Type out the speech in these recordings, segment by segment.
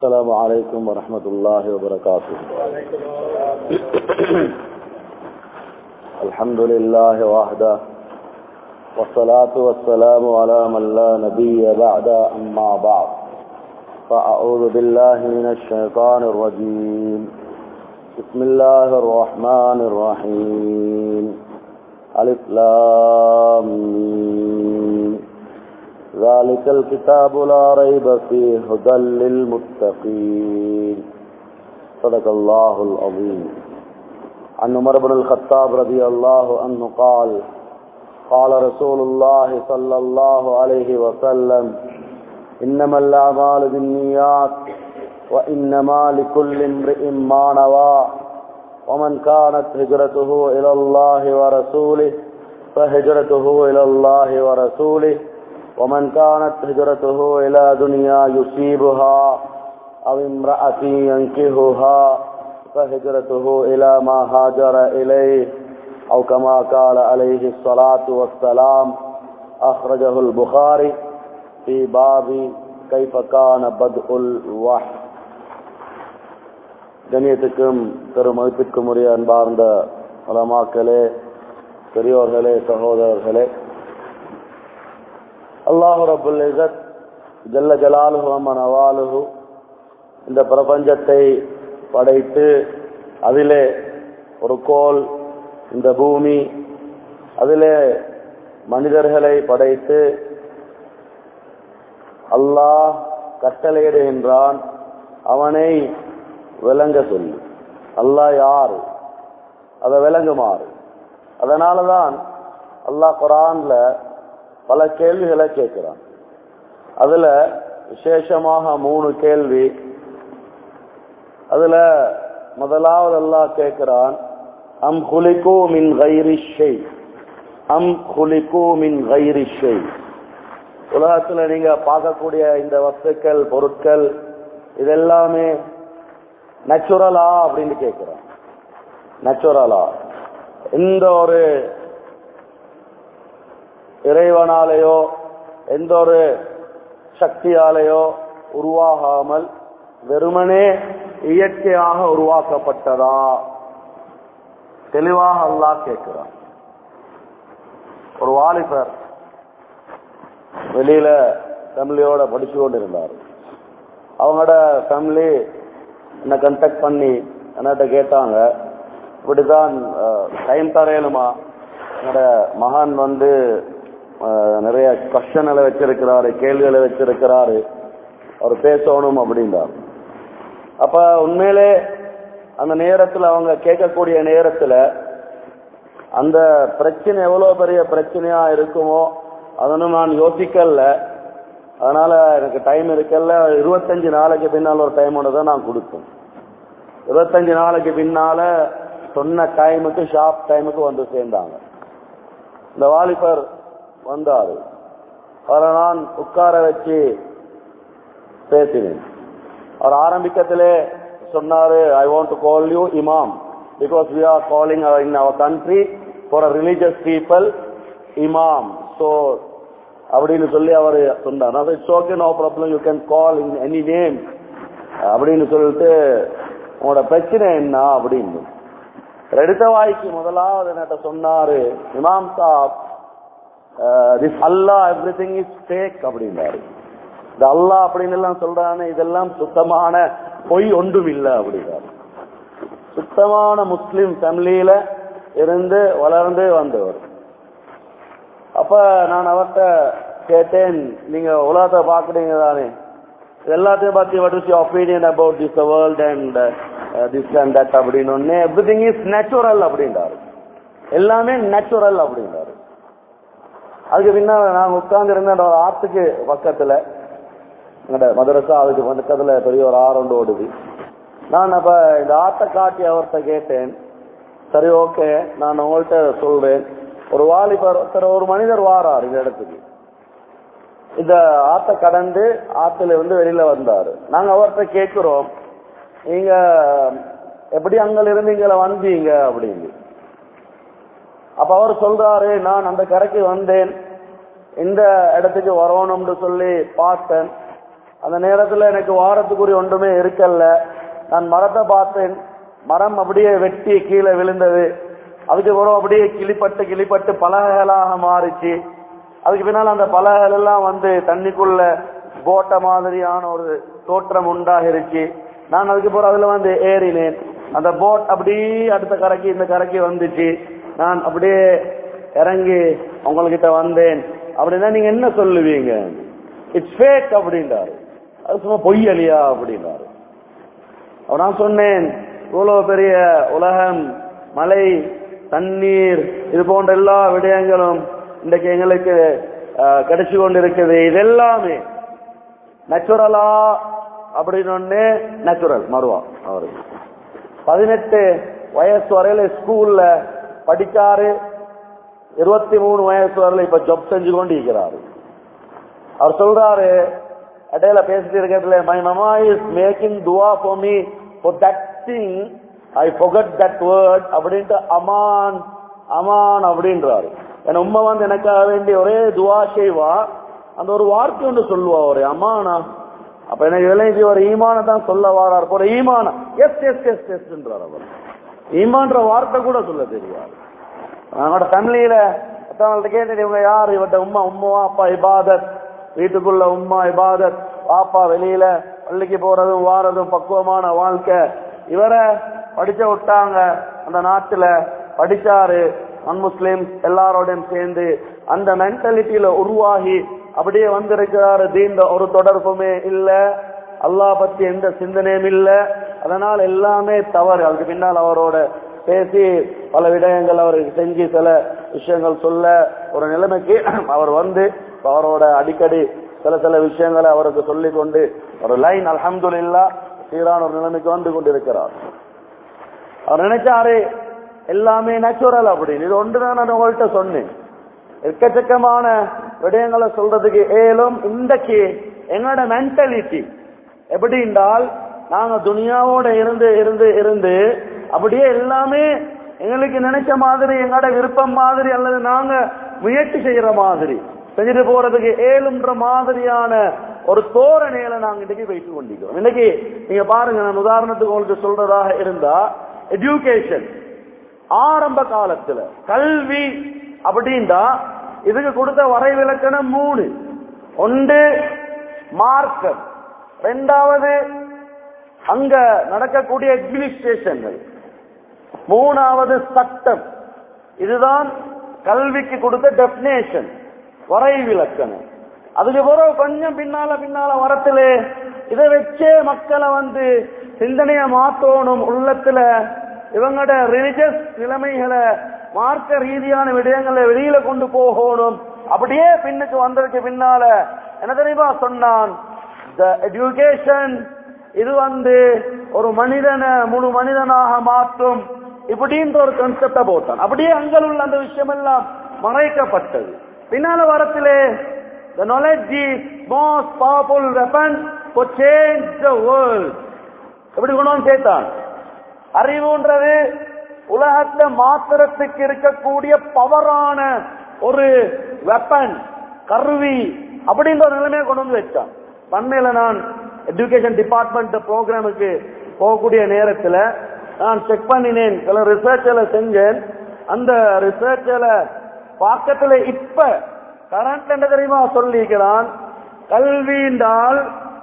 السلام عليكم ورحمة الله وبركاته الحمد لله وحده والصلاة والسلام على من لا نبي بعد أما بعد فأعوذ بالله من الشيطان الرجيم بسم الله الرحمن الرحيم ألف لام ميم. ذلك الكتاب لا ريب فيه هدى للمتقين صدق الله العظيم عن عمر بن الخطاب رضي الله عنه قال قال رسول الله صلى الله عليه وسلم إنما الأعمال بالنيات وإنما لكل امرئ ما نوى ومن كانت هجرته إلى الله ورسوله فهجرته إلى الله ورسوله ومن كانت هجرته إلى دنيا يصيبها أو امرأة ينكهها فهجرته إلى ما هاجر إليه أو كما قال عليه الصلاة والسلام أخرجه البخاري في باب كيف كان بدء الوحي கண்ணியத்துக்கும் பெருமதிப்பிற்கும் உரிய அன்பார்ந்த பலமாக்களே பெரியோர்களே சகோதரர்களே அல்லாஹு ரபுல் இசத் ஜல்ல ஜலாலுஹு நவாலுஹு இந்த பிரபஞ்சத்தை படைத்து அதிலே ஒரு கோல் இந்த பூமி அதிலே மனிதர்களை படைத்து அல்லாஹ் கட்டளையிடுகின்றான் அவனை விளங்க சொல்லி அல்லாஹ் யாரு அதை விளங்குமாறு அதனாலதான் அல்லாஹ் குரான்ல பல கேள்விகளை கேட்கிறான் அதுல விசேஷமாக மூணு கேள்வி அதுல முதலாவது அல்லாஹ் கேட்கிறான் அம் குலிகு மின் கைரி ஷெய் அம் குலிகு மின் கைரி ஷெய் உலகத்துல நீங்க பார்க்கக்கூடிய இந்த வஸ்துக்கள் பொருட்கள் இதெல்லாமே நேச்சுரலா அப்படின்னு கேட்கிறோம் நேச்சுரலா எந்த ஒரு இறைவனாலேயோ எந்த ஒரு சக்தியாலேயோ உருவாகாமல் வெறுமனே இயற்கையாக உருவாக்கப்பட்டதா தெளிவாக அல்லாஹ் கேட்கிறான் ஒரு வாலிபர் வெளியில ஃபேமிலியோட படிச்சு கொண்டு இருந்தார் அவங்களோட ஃபேமிலி என்ன கண்டாக்ட் பண்ணி என்னட்ட கேட்டாங்க இப்படிதான் டைம் தரையலுமா என்னோட மகான் வந்து நிறைய கொஸ்டன்களை வச்சிருக்கிறாரு கேள்விகளை வச்சிருக்கிறாரு அவர் பேசணும் அப்படின்றார் அப்ப உண்மையிலே அந்த நேரத்தில் அவங்க கேட்கக்கூடிய நேரத்தில் அந்த பிரச்சனை எவ்வளவு பெரிய பிரச்சனையா இருக்குமோ அதனும் நான் யோசிக்கல அதனால எனக்கு டைம் இருக்கல இருபத்தஞ்சு நாளைக்கு பின்னால் ஒரு டைமோட தான் நான் கொடுத்தேன் இருபத்தஞ்சு நாளைக்கு பின்னால சொன்ன டைமுக்கு ஷார்ப் டைமுக்கு வந்து சேர்ந்தாங்க இந்த வாலிபர் வந்தாரு அவரை நான் உட்கார வச்சு பேசினேன் அவர் ஆரம்பிக்கத்திலே சொன்னாரு I want to call you இமாம் because we are calling in our country for a religious people இமாம் ஸோ அப்படின்னு சொல்லி அவர் சொன்னார் it's okay no problem you can call in any name அப்படின்னு சொல்லிட்டு உங்களோட பிரச்சனை என்ன அப்படின்னு எடுத்த வாய்க்கு முதலாவது என்கிட்ட சொன்னாரு இமாம் சாப் this Allah everything is fake அப்படின்னாரு இந்த அல்லா அப்படின்னு எல்லாம் சொல்றானே இதெல்லாம் சுத்தமான பொய் ஒன்றும் இல்லை அப்படின்னாரு சுத்தமான முஸ்லிம் ஃபேமிலியில இருந்து வளர்ந்து வந்தவர் அப்ப நான் அவர்கிட்ட கேட்டேன் நீங்க உலகத்தை பாக்குறீங்க தானே எல்லாத்தையும் பத்தி what is opinion about this world and this and that அப்படின்னு எவ்ரி திங் இஸ் நேச்சுரல் அப்படின்றாரு எல்லாமே நேச்சுரல் அப்படின்றாரு அதுக்கு பின்னா நான் உட்கார்ந்து இருந்த ஒரு ஆத்துக்கு பக்கத்துல எங்கட மதரசா அதுக்கு பக்கத்துல பெரிய ஒரு ஆறு ஒன்று ஓடுது நான் அப்ப இந்த ஆட்டை காட்டி அவர்கிட்ட கேட்டேன் சரி ஓகே நான் உங்கள்கிட்ட சொல்றேன் ஒரு வாலிபர் ஒருத்தர் ஒரு மனிதர் வாரார் இந்த இடத்துக்கு இந்த ஆத்தை கடந்து ஆத்துல இருந்து வெளியில வந்தாரு நாங்க அவர்கிட்ட கேட்கிறோம் நீங்க எப்படி அங்க இருந்து இங்க வந்தீங்க அப்படின்னு அப்ப அவர் சொல்றாரு நான் அந்த கரைக்கு வந்தேன் இந்த இடத்துக்கு வரணும்னு சொல்லி பார்த்தேன் அந்த நேரத்துல எனக்கு வாரத்துக்குரிய ஒன்றுமே இருக்கல்ல நான் மரத்தை பார்த்தேன் மரம் அப்படியே வெட்டி கீழே விழுந்தது அதுக்கு பிறகு அப்படியே கிளிப்பட்டு கிளிப்பட்டு பலகைகளாக மாறிச்சு அதுக்கு பின்னால் அந்த பலகைகள் எல்லாம் வந்து தண்ணிக்குள்ள போட்ட மாதிரியான ஒரு தோற்றம் உண்டாகிருச்சு நான் அதுக்கு பிறகு அதுல வந்து ஏறினேன் அந்த போட் அப்படியே அடுத்த கரைக்கு இந்த கரைக்கு வந்துச்சு நான் அப்படியே இறங்கி உங்ககிட்ட வந்தேன் அப்படின்னா நீங்க என்ன சொல்லுவீங்க இட்ஸ் ஃபேக் அப்படின்றாரு அது சும்மா பொய்யலியா அப்படின்றாரு அப்ப நான் சொன்னேன் இவ்வளவு பெரிய உலகம் மலை தண்ணீர் இது போன்ற எல்லா விடயங்களும் இன்றைக்கு எங்களுக்கு அஹ், கிடைச்சு கொண்டிருக்குது இது எல்லாமே நேச்சுரலா அப்படின்னு நேச்சுரல் மறுவா அவருக்கு பதினெட்டு வயசு வரையில ஸ்கூல்ல படிச்சாரு இருபத்தி மூணு வயசு வரையில இப்ப ஜப் செஞ்சு கொண்டு இருக்கிறாரு அவர் சொல்றாரு இடையில பேசிட்டு இருக்கிறதுல மை மமா இஸ் மேக்கிங் துவா for me for that thing I forgot that word அப்படின்ட்டு அமான் அமான் அப்படின்றாரு என் உண்மை வந்து எனக்காக வேண்டி ஒரே துவா செய்வா அந்த ஒரு வார்த்தை ஒன்று சொல்லுவா ஒரு அமானா அப்ப எனக்கு விளைஞ்சி ஒரு ஈமான தான் சொல்ல வாரார் போற ஈமான எஸ் எஸ் எஸ் எஸ்ன்றார் அவர் ஈமான்ற வார்த்தை கூட சொல்ல தெரியாது அவங்களோட ஃபேமிலியில மற்றவங்கள்ட்ட கேட்டு இவங்க யார் இவட்ட உம்மா உம்மாவா அப்பா இபாதத் வீட்டுக்குள்ள உம்மா இபாதத் பாப்பா வெளியில பள்ளிக்கு போறதும் வாரதும் பக்குவமான வாழ்க்கை இவரை படிச்ச விட்டாங்க அந்த நாட்டுல படிச்சாரு நன் முஸ்லிம் எல்லாரோடையும் சேர்ந்து அந்த மென்டாலிட்டியில உருவாகி அப்படியே வந்திருக்கிறாரு தீண்ட ஒரு தொடர்புமே இல்ல அல்லாஹ் பத்தி எந்த சிந்தனையும் இல்ல அதனால் எல்லாமே தவறு அதுக்கு பின்னால் அவரோட பேசி பல விடயங்கள் அவருக்கு செஞ்சு சில விஷயங்கள் சொல்ல ஒரு நிலைமைக்கு அவர் வந்து இப்ப அவரோட அடிக்கடி சில சில விஷயங்களை அவருக்கு சொல்லிக் கொண்டு ஒரு லைன் அல்ஹம்துலில்லா சீரான ஒரு நிலைமைக்கு வந்து கொண்டிருக்கிறார் அவர் நினைச்சாரு எல்லாமே நேச்சுரல் அப்படின்னு இது ஒன்றுதான் நான் உங்கள்கிட்ட சொன்னேன் எக்கச்சக்கமான விடயங்களை சொல்றதுக்கு ஏலும் இன்றைக்கு எங்களோட மென்டாலிட்டி எப்படி என்றால் நாங்க துனியாவோட இருந்து இருந்து இருந்து அப்படியே எல்லாமே எங்களுக்கு நினைச்ச மாதிரி எங்களோட விருப்பம் மாதிரி அல்லது நாங்க முயற்சி செய்யற மாதிரி செஞ்சுட்டு போறதுக்கு ஏழுன்ற மாதிரியான ஒரு தோரணையில நாங்க இன்னைக்கு வைத்துக் கொண்டிருக்கிறோம் இன்னைக்கு நீங்க பாருங்க நான் உதாரணத்துக்கு உங்களுக்கு சொல்றதாக இருந்தா எஜுகேஷன் ஆரம்ப காலத்துல கல்வி அப்படின்டா இதுக்கு கொடுத்த வரைவிலக்கணம் மூணு ஒன்று மார்க்கம் ரெண்டாவது அங்க நடக்கக்கூடிய அட்மினிஸ்ட்ரேஷன்கள் மூணாவது சட்டம் இதுதான் கல்விக்கு கொடுத்த டெபினேஷன் வரைவிலக்கணம் அதுக்கு பிறகு கொஞ்சம் பின்னால பின்னால வரத்திலே இதை வச்சே மக்களை வந்து சிந்தனைய மாத்தணும் உள்ளத்துல இவங்களோட ரிலிஜியஸ் நிலைமைகளை மார்க்க ரீதியான விடயங்களை வெளியில கொண்டு போகணும் அப்படியே பின்னுக்கு வந்ததுக்கு பின்னால என்ன தெரியுமா சொன்னான் த எஜுகேஷன் இது வந்து ஒரு மனிதனை முழு மனிதனாக மாற்றும் இப்படின்ற ஒரு கன்செப்ட போட்டான் அப்படியே அங்கள் உள்ள அந்த விஷயம் எல்லாம் மறைக்கப்பட்டது பின்னால வரத்திலே the knowledge is most powerful weapon for change the world எப்படி கொண்டு வந்து சேர்த்தான் அறிவுன்றது உலகத்தை மாத்திரத்துக்கு இருக்கக்கூடிய பவரான ஒரு வெப்பன் கருவி அப்படின்ற ஒரு நிலைமையை கொண்டு வந்து வச்சான் பண்மையில நான் எஜுகேஷன் டிபார்ட்மெண்ட் ப்ரோக்ராமுக்கு போகக்கூடிய நேரத்துல நான் செக் பண்ணினேன் சில ரிசர்ச்ல செஞ்சேன் அந்த ரிசர்ச்ல பக்கத்துல இப்ப கரண்ட் என்ன தெரியுமா சொல்லிக்கிறான் கல்வி என்றால்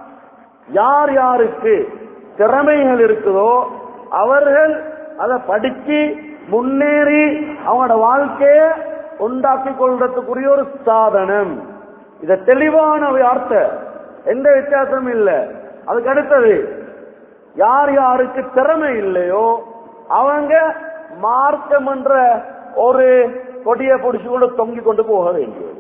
யார் யாருக்கு திறமைகள் இருக்குதோ அவர்கள் அதை படிச்சு முன்னேறி அவங்களோட வாழ்க்கைய உண்டாக்கி கொள்றதுக்குரிய ஒரு சாதனம் இத தெளிவான வார்த்தை எந்த வித்தியாசமும் இல்ல அதுக்கு அடுத்தது யார் யாருக்கு திறமை இல்லையோ அவங்க மார்க்கம் என்ற ஒரு கொடியை பிடிச்சு கொண்டு தொங்கி கொண்டு போக வேண்டியது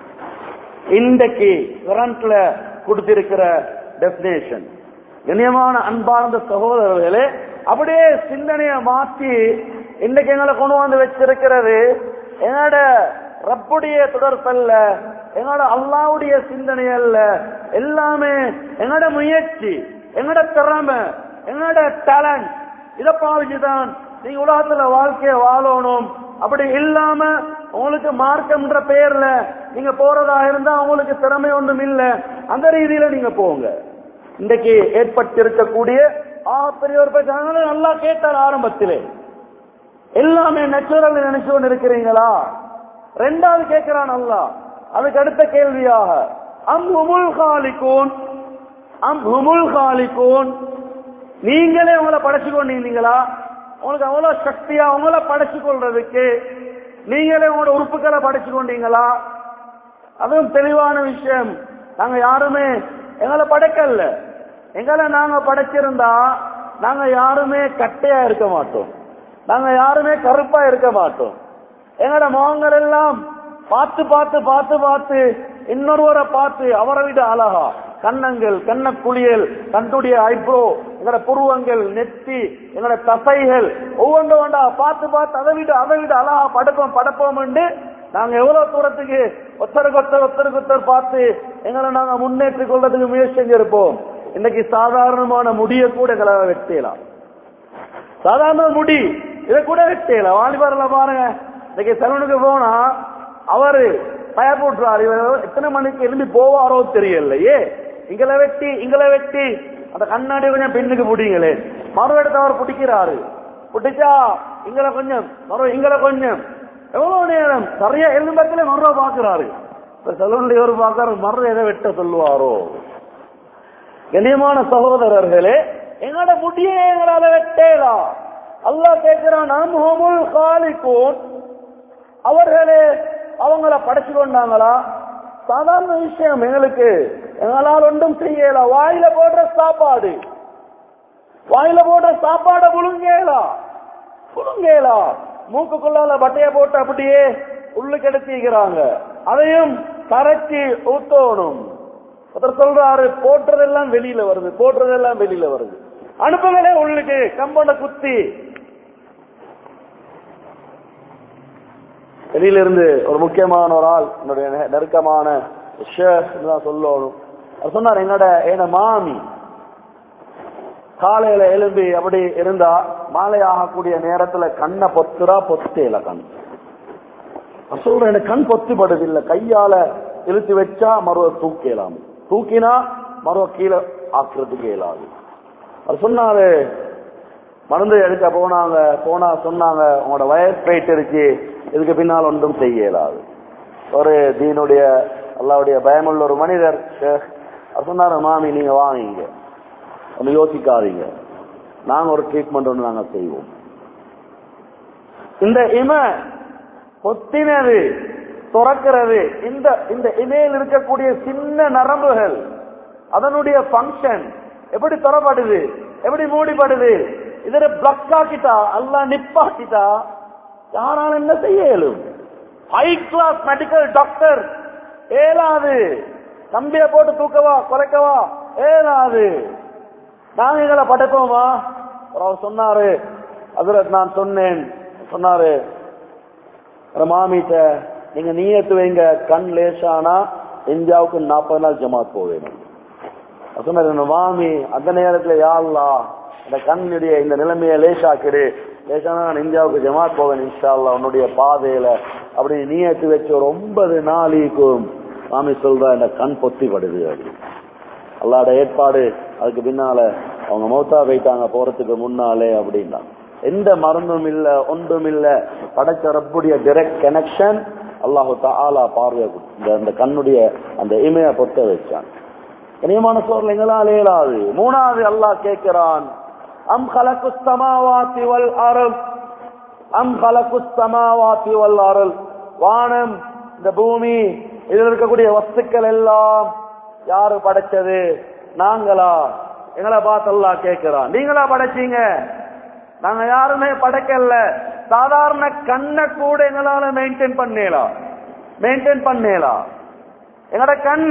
இன்றைக்கு கரண்ட்ல கொடுத்திருக்கிற டெபினேஷன் இனியமான அன்பார்ந்த சகோதரர்களே அப்படியே சிந்தனையை மாற்றி இன்னைக்கு எங்களை கொண்டு வந்து வச்சிருக்கிறது எங்களோட ரப்புடைய தொடர்பல்ல எங்களோட அல்லாவுடைய சிந்தனை அல்ல எல்லாமே எங்களோட முயற்சி எங்களோட திறமை எங்களோட டேலண்ட் இதை பாவிச்சுதான் நீங்க உலகத்துல வாழ்க்கைய வாழணும் அப்படி இல்லாம உங்களுக்கு மார்க்கம்ன்ற பெயர்ல நீங்க போறதா இருந்தா உங்களுக்கு திறமை ஒன்றும் இல்ல அந்த ரீதியில நீங்க போங்க இன்றைக்கு ஏற்பட்டிருக்கக்கூடிய ஆ பெரிய ஒரு பிரச்சனை நல்லா கேட்டார் ஆரம்பத்திலே எல்லாமே நேச்சுரல் நினைச்சு கொண்டு இருக்கிறீங்களா ரெண்டாவது கேட்கிறான் அல்லா அதுக்கு அடுத்த கேள்வியாக அம் ஹுமுல் காலிகூன் அம் ஹுமுல் காலிகூன் நீங்களே உங்களை படைச்சு கொண்டீங்களா உங்களுக்கு அவ்வளவு சக்தியா உங்களை படைச்சு கொள்றதுக்கு நீங்களே உங்களோட உறுப்புகளை படைச்சு கொண்டீங்களா அதுவும் தெளிவான விஷயம் நாங்க யாருமே எங்களை படைக்கல எங்களை நாங்க படைச்சிருந்தா நாங்க யாருமே கட்டையா இருக்க மாட்டோம் நாங்க யாருமே கருப்பா இருக்க மாட்டோம் எங்களோட முகங்கள் எல்லாம் பார்த்து பார்த்து பார்த்து பார்த்து இன்னொருவரை பார்த்து அவரை விட அழகா கன்னங்கள் கண்ண குளியல் கண்ணுடைய ஐப்ரோ எங்களோட புருவங்கள் நெத்தி எங்களோட தசைகள் ஒவ்வொன்று ஒன்றா பார்த்து பார்த்து அதை விட அதை விட அழகா படைப்போம் படைப்போம் நாங்க எவ்வளவு தூரத்துக்கு ஒத்தருக்கு ஒத்தர் ஒத்தருக்கு ஒத்தர் பார்த்து எங்களை நாங்க முன்னேற்றிக் கொள்றதுக்கு முயற்சி செஞ்சிருப்போம் இன்னைக்கு சாதாரணமான முடிய கூட எங்களை வெட்டலாம் சாதாரண முடி இதை கூட வெட்டலாம் வாலிபர்ல பாருங்க இன்னைக்கு செலவனுக்கு போனா அவரு பயப்பட்டுறாரு இவர் எத்தனை மணிக்கு எழும்பி போவாரோ தெரியலையே இங்களை வெட்டி இங்களை வெட்டி அந்த கண்ணாடி கொஞ்சம் பெண்ணுக்கு பிடிங்களே மறு எடுத்து அவர் பிடிக்கிறாரு பிடிச்சா இங்களை கொஞ்சம் மறு இங்களை கொஞ்சம் எவ்வளவு நேரம் சரியா எழும்பத்திலே மறுவா பாக்குறாரு இப்ப செலவனுடைய ஒரு பாக்குறாரு மறு எதை வெட்ட சொல்லுவாரோ கண்ணியமான சகோதரர்களே எங்களோட முடிய எங்களால வெட்டேலாம் அல்லாஹ் கேட்கிறான் நாம் ஹோமுல் காலிகூன் அவர்களே அவங்கள படைச்சு கொண்டாங்களா சாதாரண விஷயம் எங்களுக்கு எங்களால் ஒன்றும் செய்யல வாயில போடுற சாப்பாடு வாயில போடுற சாப்பாடை புழுங்கேலா புழுங்கேலா மூக்குக்குள்ளால பட்டைய போட்டு அப்படியே உள்ளுக்கு எடுத்திக்கிறாங்க அதையும் கரைச்சி ஊத்தணும் ஒருத்தர் சொல்றாரு போட்டுறதெல்லாம் வெளியில வருது போட்டுறதெல்லாம் வெளியில வருது அனுப்புங்களே உள்ளுக்கு கம்பனை குத்தி வெளியில இருந்து ஒரு முக்கியமான ஒரு ஆள் என்னுடைய நெ- நெருக்கமான ஷேஃப் தான் சொல்லணும் அவர் சொன்னார் என்னோட என்ன மாமி காலையில எழும்பி அப்படி இருந்தா மாலை ஆகக்கூடிய நேரத்துல கண்ணை பொத்துறா பொத்தேல கண் நான் சொல்றேன் எனக்கு கண் பொத்துப்படுது இல்ல கையால இழுத்து வச்சா மறுவ தூக்கலாம் தூக்கினா மறுவ கீழே ஆக்குறதுக்கு இயலாது அவர் சொன்னாரு மருந்து எடுக்க போனாங்க போனா சொன்னாங்க உங்களோட வயசு போயிட்டு இருக்கு இதுக்கு பின்னால் ஒன்றும் செய்ய இயலாது ஒரு தீனுடைய அல்லாவுடைய பயமுள்ள ஒரு மனிதர் ஷேக், அவர் சொன்னாரு மாமி நீங்க வாங்க ஒன்னு யோசிக்காதீங்க நாங்க ஒரு ட்ரீட்மெண்ட் ஒன்று நாங்க செய்வோம் இந்த இம பொத்தினது துறக்கிறது இந்த இந்த இமையில் இருக்கக்கூடிய சின்ன நரம்புகள் அதனுடைய ஃபங்க்ஷன் எப்படி துறப்படுது எப்படி மூடிப்படுது இதுல பிளக் ஆக்கிட்டா அல்ல நிப்பாக்கிட்டா யாரால என்ன செய்ய இயலும் ஹை கிளாஸ் மெடிக்கல் டாக்டர் ஏலாது கம்பிய போட்டு தூக்கவா குறைக்கவா ஏலாது நாங்க எங்களை படைப்போமா அவர் சொன்னாரு அதுல நான் சொன்னேன் சொன்னாரு ஒரு மாமிட்ட நீங்க நீயத்து வைங்க கண் லேசானா இந்தியாவுக்கு நாற்பது நாள் ஜமாத் போவேணும் அவர் சொன்னாரு "இந்த மாமி அந்த நேரத்துல யாழ்லா இந்த கண்ணுடைய இந்த நிலைமையை லேசாக்கிடு லேசானா நான் இந்தியாவுக்கு ஜமாத் போவேன் இன்ஷா அல்லாஹ் உன்னுடைய பாதையில அப்படி நீயத்து வச்சு ஒரு ஒன்பது நாளைக்கும் மாமி சொல்றா இந்த கண் பொத்திப்படுது அப்படி அல்லாட ஏற்பாடு அதுக்கு பின்னால அவங்க மௌத்தா போயிட்டாங்க போறதுக்கு முன்னாலே அப்படின்னா எந்த மருந்தும் இல்ல ஒன்றும் இல்ல படைச்ச ரப்புடைய டைரக்ட் கனெக்ஷன் அல்லாஹு தாலா பார்வை கொடுத்து- இந்த அந்த கண்ணுடைய அந்த இமைய பொத்த வச்சான் கனியமான சோழல் எங்களால் இயலாது மூணாவது அல்லாஹ் கேட்கிறான் அம் கலக்கு சமாவாத்தி வல் அருள் அம் கலக்கு சமாவாத்தி வல் அருள் வானம் இந்த பூமி இதில் இருக்கக்கூடிய வஸ்துக்கள் எல்லாம் யாரு படைச்சது நாங்களா எங்களை பார்த்து அல்லாஹ் கேட்கிறான் நீங்களா படைச்சீங்க நாங்க யாருமே படைக்கல சாதாரண கண்ணை கூட எங்களால மெயின்டைன் பண்ணலாம் மெயின்டைன் பண்ணலாம் எங்கட கண்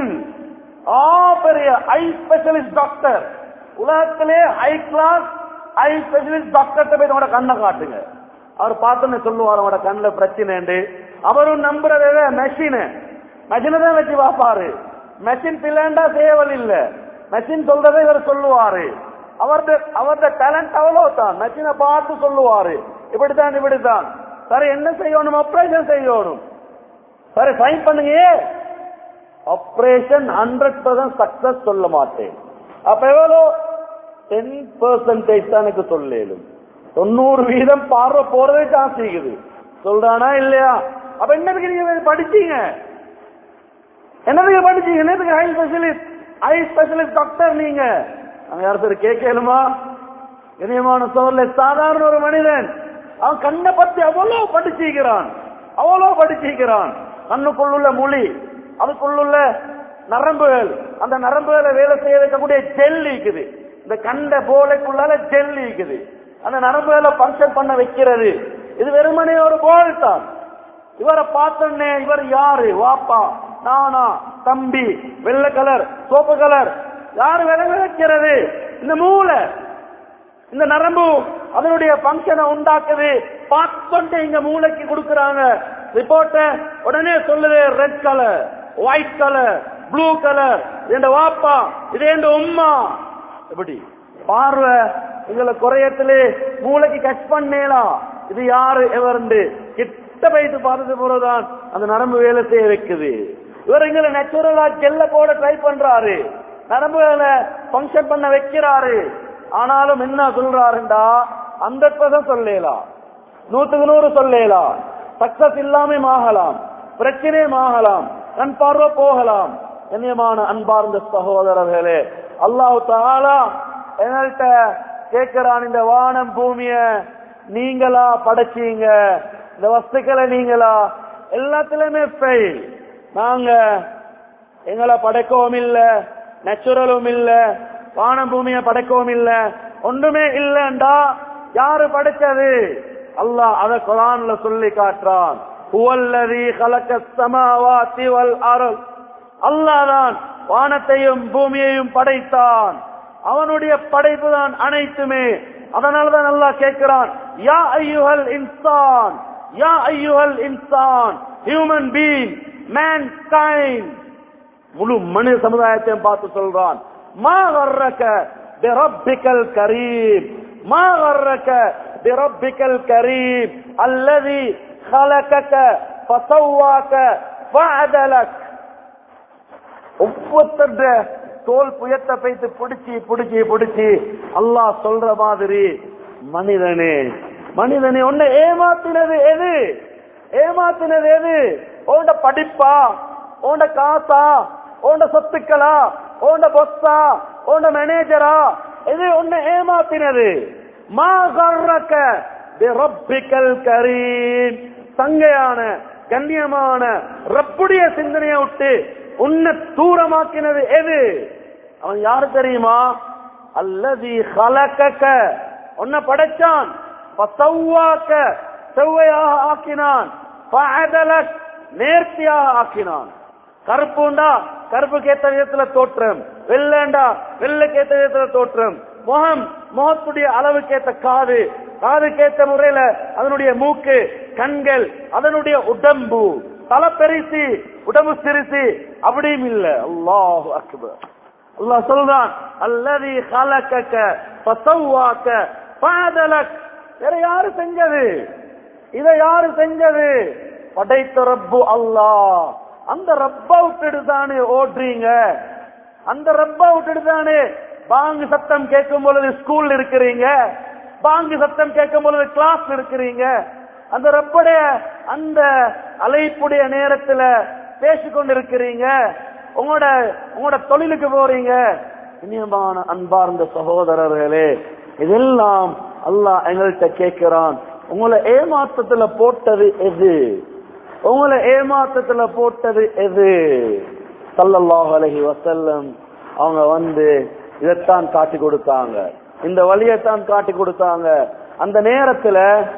ஆ பெரிய ஐ ஸ்பெஷலிஸ்ட் டாக்டர் உலகத்திலே ஹை கிளாஸ் ஐ ஸ்பெஷலிஸ்ட் டாக்டர்கிட்ட போய் உங்களோட கண்ணை காட்டுங்க அவர் பார்த்தோன்னு சொல்லுவார் உங்களோட கண்ணுல பிரச்சனை அவரும் நம்புறத மெஷின் மெஷினை தான் வச்சு பார்ப்பாரு மெஷின் பிள்ளைண்டா சேவல் இல்ல மெஷின் சொல்றதை இவர் சொல்லுவாரு அவரது அவரது டேலண்ட் அவ்வளவு தான் மெஷினை பார்த்து சொல்லுவாரு இப்படித்தான் இப்படித்தான் சரி என்ன செய்யணும் ஆபரேஷன் செய்யணும் சரி சைன் பண்ணுங்க ஆபரேஷன் ஹண்ட்ரட் பர்சன்ட் சக்சஸ் சொல்ல மாட்டேன் அப்ப எவ்வளோ டென் பெர்சன்டேஜ் தான் எனக்கு சொல்லும் தொண்ணூறு வீதம் பார்வை போறதே சான்ஸ் இருக்குது சொல்றானா இல்லையா அப்ப என்னதுக்கு நீங்க படிச்சீங்க என்னதுக்கு படிச்சீங்க என்னதுக்கு eye specialist eye specialist doctor நீங்க அங்க யாரும் கேட்கலுமா இனியமான சோழல சாதாரண ஒரு மனிதன் அவன் கண்ணை பத்தி அவ்வளவு படிச்சிருக்கிறான் அவ்வளவு படிச்சிருக்கிறான் கண்ணுக்குள்ளுள்ள மொழி அதுக்குள்ளுள்ள நரம்புகள் அந்த நரம்புகளை வேலை செய்ய வைக்கக்கூடிய ஜெல் இருக்குது இந்த கண்ட போலைக்குள்ளால ஜெல் இருக்குது அந்த நரம்புகளை பங்கன் பண்ண வைக்கிறது இது வெறுமனே ஒரு போல் தான் இவரை பார்த்தோன்னே இவர் யாரு வாப்பா நானா தம்பி வெள்ளை கலர் சோப்பு கலர் யாரு விளங்க வைக்கிறது இந்த மூளை இந்த நரம்பு அதனுடைய பங்கனை உண்டாக்குது பார்த்தோன்ட்டு இங்க மூளைக்கு கொடுக்கறாங்க ரிப்போர்ட்ட உடனே சொல்லுது red colour white colour blue colour இது வாப்பா இது என் உம்மா எப்படி பார்வை எங்களை குறையத்திலே மூளைக்கு கட் பண்ணேலாம் இது யாரு எவர்ந்து கிட்ட வைத்து பார்த்தது போலதான் அந்த நரம்பு வேலை செய்ய வைக்குது இவர் எங்களை நேச்சுரலா ஜெல்ல போட ட்ரை பண்றாரு நரம்புகளை ஃபங்க்ஷன் பண்ண வைக்கிறாரு ஆனாலும் என்ன சொல்றாருண்டா அந்த சொல்லலாம் நூத்துக்கு நூறு சொல்லலாம் சக்சஸ் இல்லாம ஆகலாம் பிரச்சனையும் ஆகலாம் கண் பார்வை போகலாம் கண்ணியமான அன்பார்ந்த சகோதரர்களே அல்லாஹு தாலா எங்கள்கிட்ட கேட்கிறான் இந்த வானம் பூமிய நீங்களா படைச்சீங்க இந்த வஸ்துக்களை நீங்களா எல்லாத்துலயுமே ஃபெயில் நாங்க எங்களை படைக்கவும் இல்ல நேச்சுரலும் இல்ல வானம் பூமியை படைக்கவும் இல்ல ஒன்றுமே இல்லண்டா யாரு படைச்சது அல்லாஹ் அத குரான்ல சொல்லி காட்டுறான் ஹுவல்லதி கலக்க சமாவாத்தி வல் அருள் அல்லாதான் வானத்தையும் பூமியையும் படைத்தான் அவனுடைய படைப்பு தான் அனைத்துமே அதனாலதான் அல்லாஹ் கேட்கிறான் யா ஐயுஹல் இன்சான் யா ஐயுஹல் இன்சான் ஹியூமன் பீங் மேன் கைண்ட் முழு மனித சமுதாயத்தையும் பார்த்து சொல்றான் மா வர்றக்க பிரப்பிக்கல் கரீம் மா வர்றக்க பிரப்பிக்கல் கரீம் அல்லதி خلقك فسواك فعدلك ஒவ்வொருத்தர தோல் புயத்தை பைத்து பிடிச்சி பிடிச்சி பிடிச்சி அல்லாஹ் சொல்ற மாதிரி மனிதனே மனிதனே உன்னை ஏமாத்தினது எது ஏமாத்தினது எது உன்ட படிப்பா உன்ட காசா உன்ட சொத்துக்களா உன்ட பொஸ்ஸா உன்ட மேனேஜரா எது உன்னை ஏமாத்தினது மா கர்ரக்க பிரப்பிக்கல் கரீம் சங்கையான கண்ணியமான ரப்புடைய சிந்தனையை விட்டு உன்னை தூரமாக்கினது எது அவன் யாரு தெரியுமா அல்லதி ஹலக்கக்க உன்னை படைச்சான் பசவ்வாக்க செவ்வையாக ஆக்கினான் ஃபஅதலக், நேர்த்தியாக ஆக்கினான் கருப்புண்டா கருப்புக்கு ஏத்த விதத்துல தோற்றம் வெள்ளண்டா வெள்ளைக்கு ஏத்த விதத்துல தோற்றம் முகம் முகத்துடைய அளவுக்கேத்த காது காதுக்கேத்த முறையில அதனுடைய மூக்கு கண்கள் அதனுடைய உடம்பு தலை பெருசி உடம்பு சிறுசி அப்படியும் இல்ல அல்லாஹ் அக்பர் அல்லாஹ் சொல்றான் அல்லதி ஹலக்கக்க பசவ்வாக்க பாதலக் வேற யாரு செஞ்சது இதை யாரு செஞ்சது படைத்த ரப்பு அல்லாஹ் அந்த ரப்ப விட்டுட்டு தானே ஓடுறீங்க அந்த ரப்ப விட்டுட்டு தானே பாங்கு சத்தம் கேட்கும் பொழுது ஸ்கூல் இருக்கிறீங்க பாங்கு சத்தம் கேட்கும் பொழுது கிளாஸ் இருக்கிறீங்க அந்த ரப்புடைய அந்த அழைப்புடைய நேரத்துல பேசிக்கொண்டு இருக்கிறீங்க உங்களோட உங்களோட தொழிலுக்கு போறீங்க இனியமான அன்பார்ந்த சகோதரர்களே இதெல்லாம் அல்லாஹ் எங்கள்கிட்ட கேட்கிறான் உங்களை ஏமாற்றத்துல போட்டது எது உங்களை ஏமாற்றத்துல போட்டது எது சல்லல்லாஹு அலைஹி வஸல்லம் அவங்க வந்து இதைத்தான் காட்டி கொடுத்தாங்க இந்த வழியைத்தான் காட்டி கொடுத்தாங்க அந்த நேரத்துல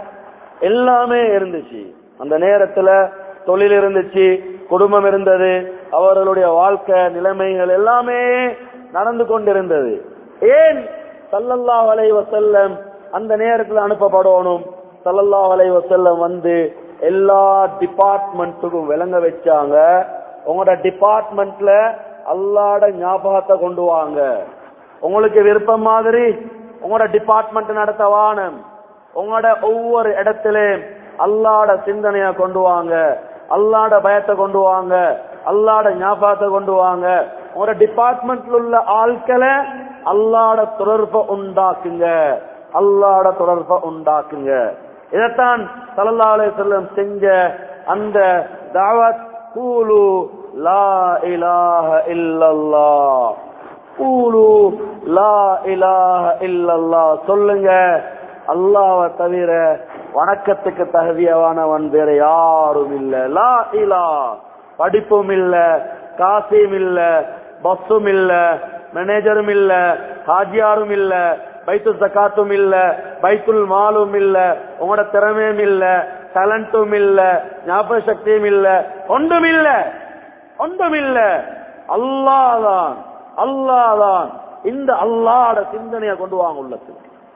எல்லாமே இருந்துச்சு அந்த நேரத்துல தொழில் இருந்துச்சு குடும்பம் இருந்தது அவர்களுடைய வாழ்க்கை நிலைமைகள் எல்லாமே நடந்து கொண்டிருந்தது ஏன் சல்லல்லாஹு அலைஹி வஸல்லம் அந்த நேரத்துல அனுப்பப்படணும் சல்லல்லாஹு அலைஹி வஸல்லம் வந்து எல்லா டிபார்ட்மெண்ட்டுக்கும் விளங்க வச்சாங்க உங்களோட டிபார்ட்மெண்ட்ல அல்லாட ஞாபகத்தை கொண்டு வாங்க உங்களுக்கு விருப்பம் மாதிரி உங்களோட டிபார்ட்மெண்ட் நடத்த வானம் உங்களோட ஒவ்வொரு இடத்திலும் அல்லாட சிந்தனைய கொண்டு வாங்க அல்லாட பயத்தை கொண்டு வாங்க அல்லாட ஞாபகத்தை கொண்டு வாங்க உங்களோட டிபார்ட்மெண்ட்ல உள்ள ஆட்களை அல்லாட தொடர்பை உண்டாக்குங்க அல்லாட தொடர்பை உண்டாக்குங்க இதைத்தான் சல்லல்லாஹு செல்லம் செஞ்ச அந்த தாவத் கூலு லா இலாஹ இல்லல்லாஹ் கூலு லா இலாஹ இல்லல்லாஹ் சொல்லுங்க அல்லாஹ்வை தவிர வணக்கத்துக்கு தகுதியானவன் வேற யாரும் இல்ல லா இலா படிப்பும் இல்ல காசியும் இல்ல பஸ்ஸும் இல்ல மேனேஜரும் இல்ல ஹாஜியாரும் இல்ல பைத்து ஜக்காத்தும் இல்ல பைத்துல் மாலும் இல்ல உங்களோட திறமையும் இல்ல டேலண்டும் இல்ல ஞாபக சக்தியும் இல்ல ஒன்றும் இல்ல ஒன்றும் இல்ல அல்லாதான் அல்லாதான் இந்த அல்லாட சிந்தனையை கொண்டு வாங்க உள்ளத்தில்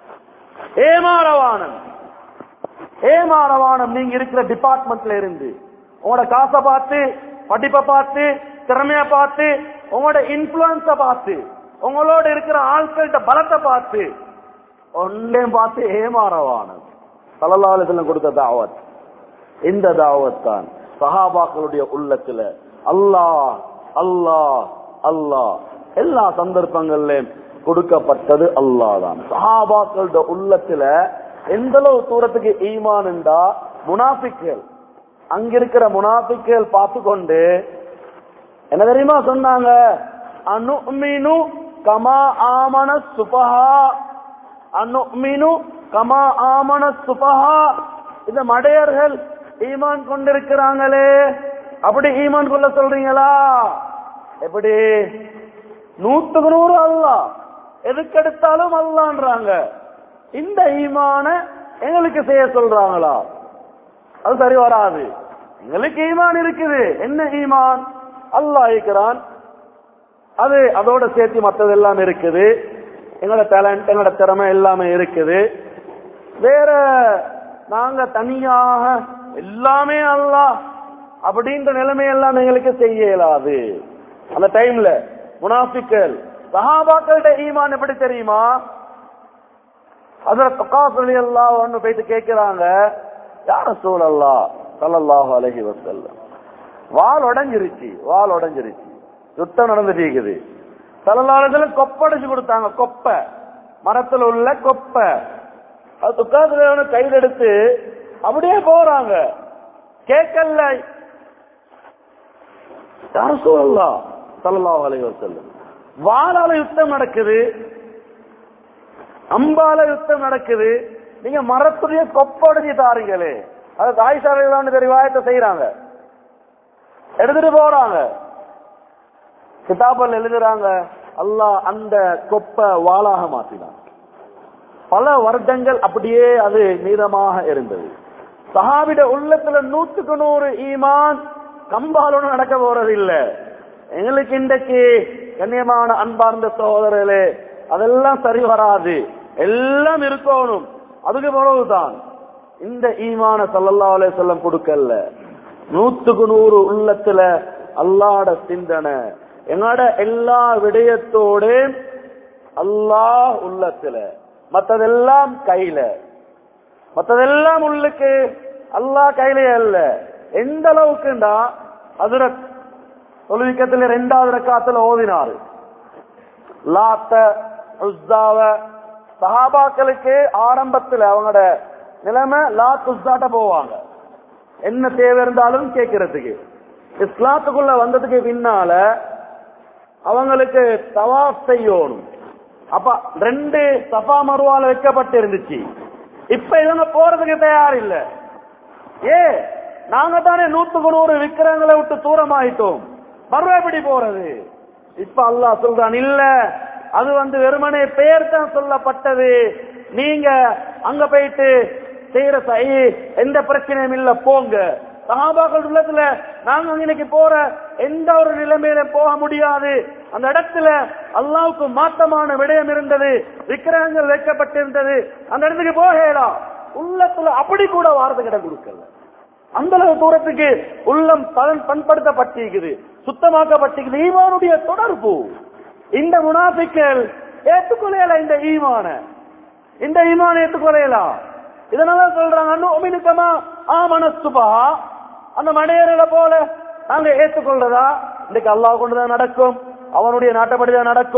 ஏமாறவானம் ஏமாறவானம் நீங்க இருக்கிற டிபார்ட்மெண்ட்ல இருந்து உங்களோட காசை பார்த்து படிப்பை பார்த்து திறமைய பார்த்து உங்களோட இன்ஃபுளுன்ஸ பார்த்து உங்களோட இருக்கிற ஆட்கள்கிட்ட பலத்தை பார்த்து ஒன்றையும் பார்த்து ஏமாறவானம் சல்லல்லாஹு கொடுத்த தாவத் இந்த தாவத் தான் சஹாபாக்களுடைய உள்ளத்துல அல்லாஹ் அல்லாஹ் அல்லாஹ் எல்லா சந்தர்ப்பங்கள்லயும் கொடுக்கப்பட்டது அல்லாஹ் தான் சஹாபாக்களோட உள்ளத்துல எந்த அளவு தூரத்துக்கு ஈமான்டா முனாஃபிக்கள் அங்க இருக்கிற முனாஃபிக்கள் பார்த்து கொண்டு என்ன தெரியுமா சொன்னாங்க அனுமினு கமா ஆமன சுபஹா அனுமினு கமா ஆமன சுபஹா இந்த மடையர்கள் ஈமான் கொண்டிருக்கிறாங்களே அப்படி ஈமான் கொள்ள சொல்றீங்களா எப்படி நூத்துக்கு நூறு அல்லா எதுக்கெடுத்தாலும் அல்லான்றாங்க இந்த ஈமான எங்களுக்கு செய்ய சொல்றாங்களா அது சரி வராது எங்களுக்கு ஈமான் இருக்குது என்ன ஈமான் அல்லாஹ் இருக்கிறான் அது அதோட சேர்த்து மற்றது எல்லாம் இருக்குது எங்களோட டேலண்ட் எங்களோட திறமை எல்லாமே இருக்குது வேற நாங்க தனியாக எல்லாமே அல்லாஹ் அப்படின்ற நிலைமை எல்லாம் எங்களுக்கு செய்ய இயலாது அந்த டைம்ல முனாஃபிக்கள் சஹாபாக்கள்கிட்ட ஈமான் எப்படி தெரியுமா அதுல தக்காசலி எல்லாம் ஒண்ணு போயிட்டு கேட்கிறாங்க யார சூழல்லா சல்லல்லாஹு அலஹி வசல்லம் வால் உடஞ்சிருச்சு வால் உடஞ்சிருச்சு யுத்தம் நடந்துட்டு இருக்குது சல்லல்லாஹு கொப்படைச்சு கொடுத்தாங்க கொப்பை மரத்துல உள்ள கொப்பை அது துக்காசுல கையில் எடுத்து அப்படியே போறாங்க கேட்கல யார சூழல்லா சல்லல்லாஹு அலைஹி வஸல்லம் வாளால யுத்தம் நடக்குது அம்பால யுத்தம் நடக்குது நீங்க மரத்துடைய கொப்படைஞ்சு தாரீங்களே அது தாய்சாலையிலான தெரிவாயத்தை செய்யறாங்க எடுத்துட்டு போறாங்க கிதாபல் எழுதுறாங்க அல்லாஹ் அந்த கொப்ப வாளாக மாத்தினான் பல வருடங்கள் அப்படியே அது மீதமாக இருந்தது சஹாபிட உள்ளத்துல நூத்துக்கு நூறு ஈமான் கம்பாலோடு நடக்க போறது இல்ல எங்களுக்கு இன்றைக்கு கண்ணியமான அன்பார்ந்த சகோதரர்களே அதெல்லாம் சரி வராது எல்லாம் இருக்கணும் அதுக்கு பிறகுதான் இந்த ஈமான சல்லல்லா அலே சொல்லம் கொடுக்கல நூத்துக்கு நூறு உள்ளத்துல அல்லாட சிந்தனை எங்களோட எல்லா விடயத்தோடு அல்லாஹ் உள்ளத்துல மத்ததெல்லாம் கையில மத்ததெல்லாம் உள்ளுக்கு அல்லாஹ் கையிலே அல்ல எந்த அளவுக்குண்டா அதுர தொழுவிக்கத்துல ரெண்டாவது ரக்காத்துல ஓதினாரு லாத்த உஸ்தாவ சஹாபாக்களுக்கு ஆரம்பத்துல அவங்களோட நிலைமை லாத் உஸ்தாட்ட போவாங்க என்ன தேவை இருந்தாலும் கேட்கறதுக்கு இஸ்லாத்துக்குள்ள வந்ததுக்கு பின்னால அவங்களுக்கு தவாப் செய்யணும் அப்ப ரெண்டு சஃபா மருவால வைக்கப்பட்டு இருந்துச்சு இப்ப இவங்க போறதுக்கு தயார் இல்ல ஏ நாங்க தானே நூத்துக்கு நூறு விக்கிரங்களை விட்டு தூரமாயிட்டோம் மறுவா எப்படி போறது இப்ப அல்லாஹ் சொல்றான் இல்ல அது வந்து வெறுமனே பெயர் தான் சொல்லப்பட்டது நீங்க அங்க போயிட்டு செய்யற சை எந்த பிரச்சனையும் இல்ல போங்க சகாபாக்கள் உள்ளத்துல நாங்க இன்னைக்கு போற எந்த ஒரு நிலைமையில போக முடியாது அந்த இடத்துல அல்லாவுக்கு மாத்தமான விடயம் இருந்தது விக்கிரகங்கள் வைக்கப்பட்டிருந்தது அந்த இடத்துக்கு போகலாம் உள்ளத்துல அப்படி கூட வார்த்தை கிட்ட கொடுக்கல அந்த அளவு தூரத்துக்கு உள்ளம் பலன் பண்படுத்தப்பட்டிருக்குது சுத்தமாக்கப்பட்டிருக்குது ஈமானுடைய தொடர்பு இந்த முனாபிக்கள் ஏற்றுக்கொள்ளையல இந்த ஈமான இந்த ஈமான ஏற்றுக்கொள்ளையலாம் இதனால சொல்றாங்க அனுமினுக்கமா ஆமன சுபா அந்த மடையர்களை போல நாங்க ஏற்றுக்கொள்றதா இன்னைக்கு அல்லாஹ் கொண்டுதான் நடக்கும் அவனுடைய நாட்டப்படிதான் நடக்கும்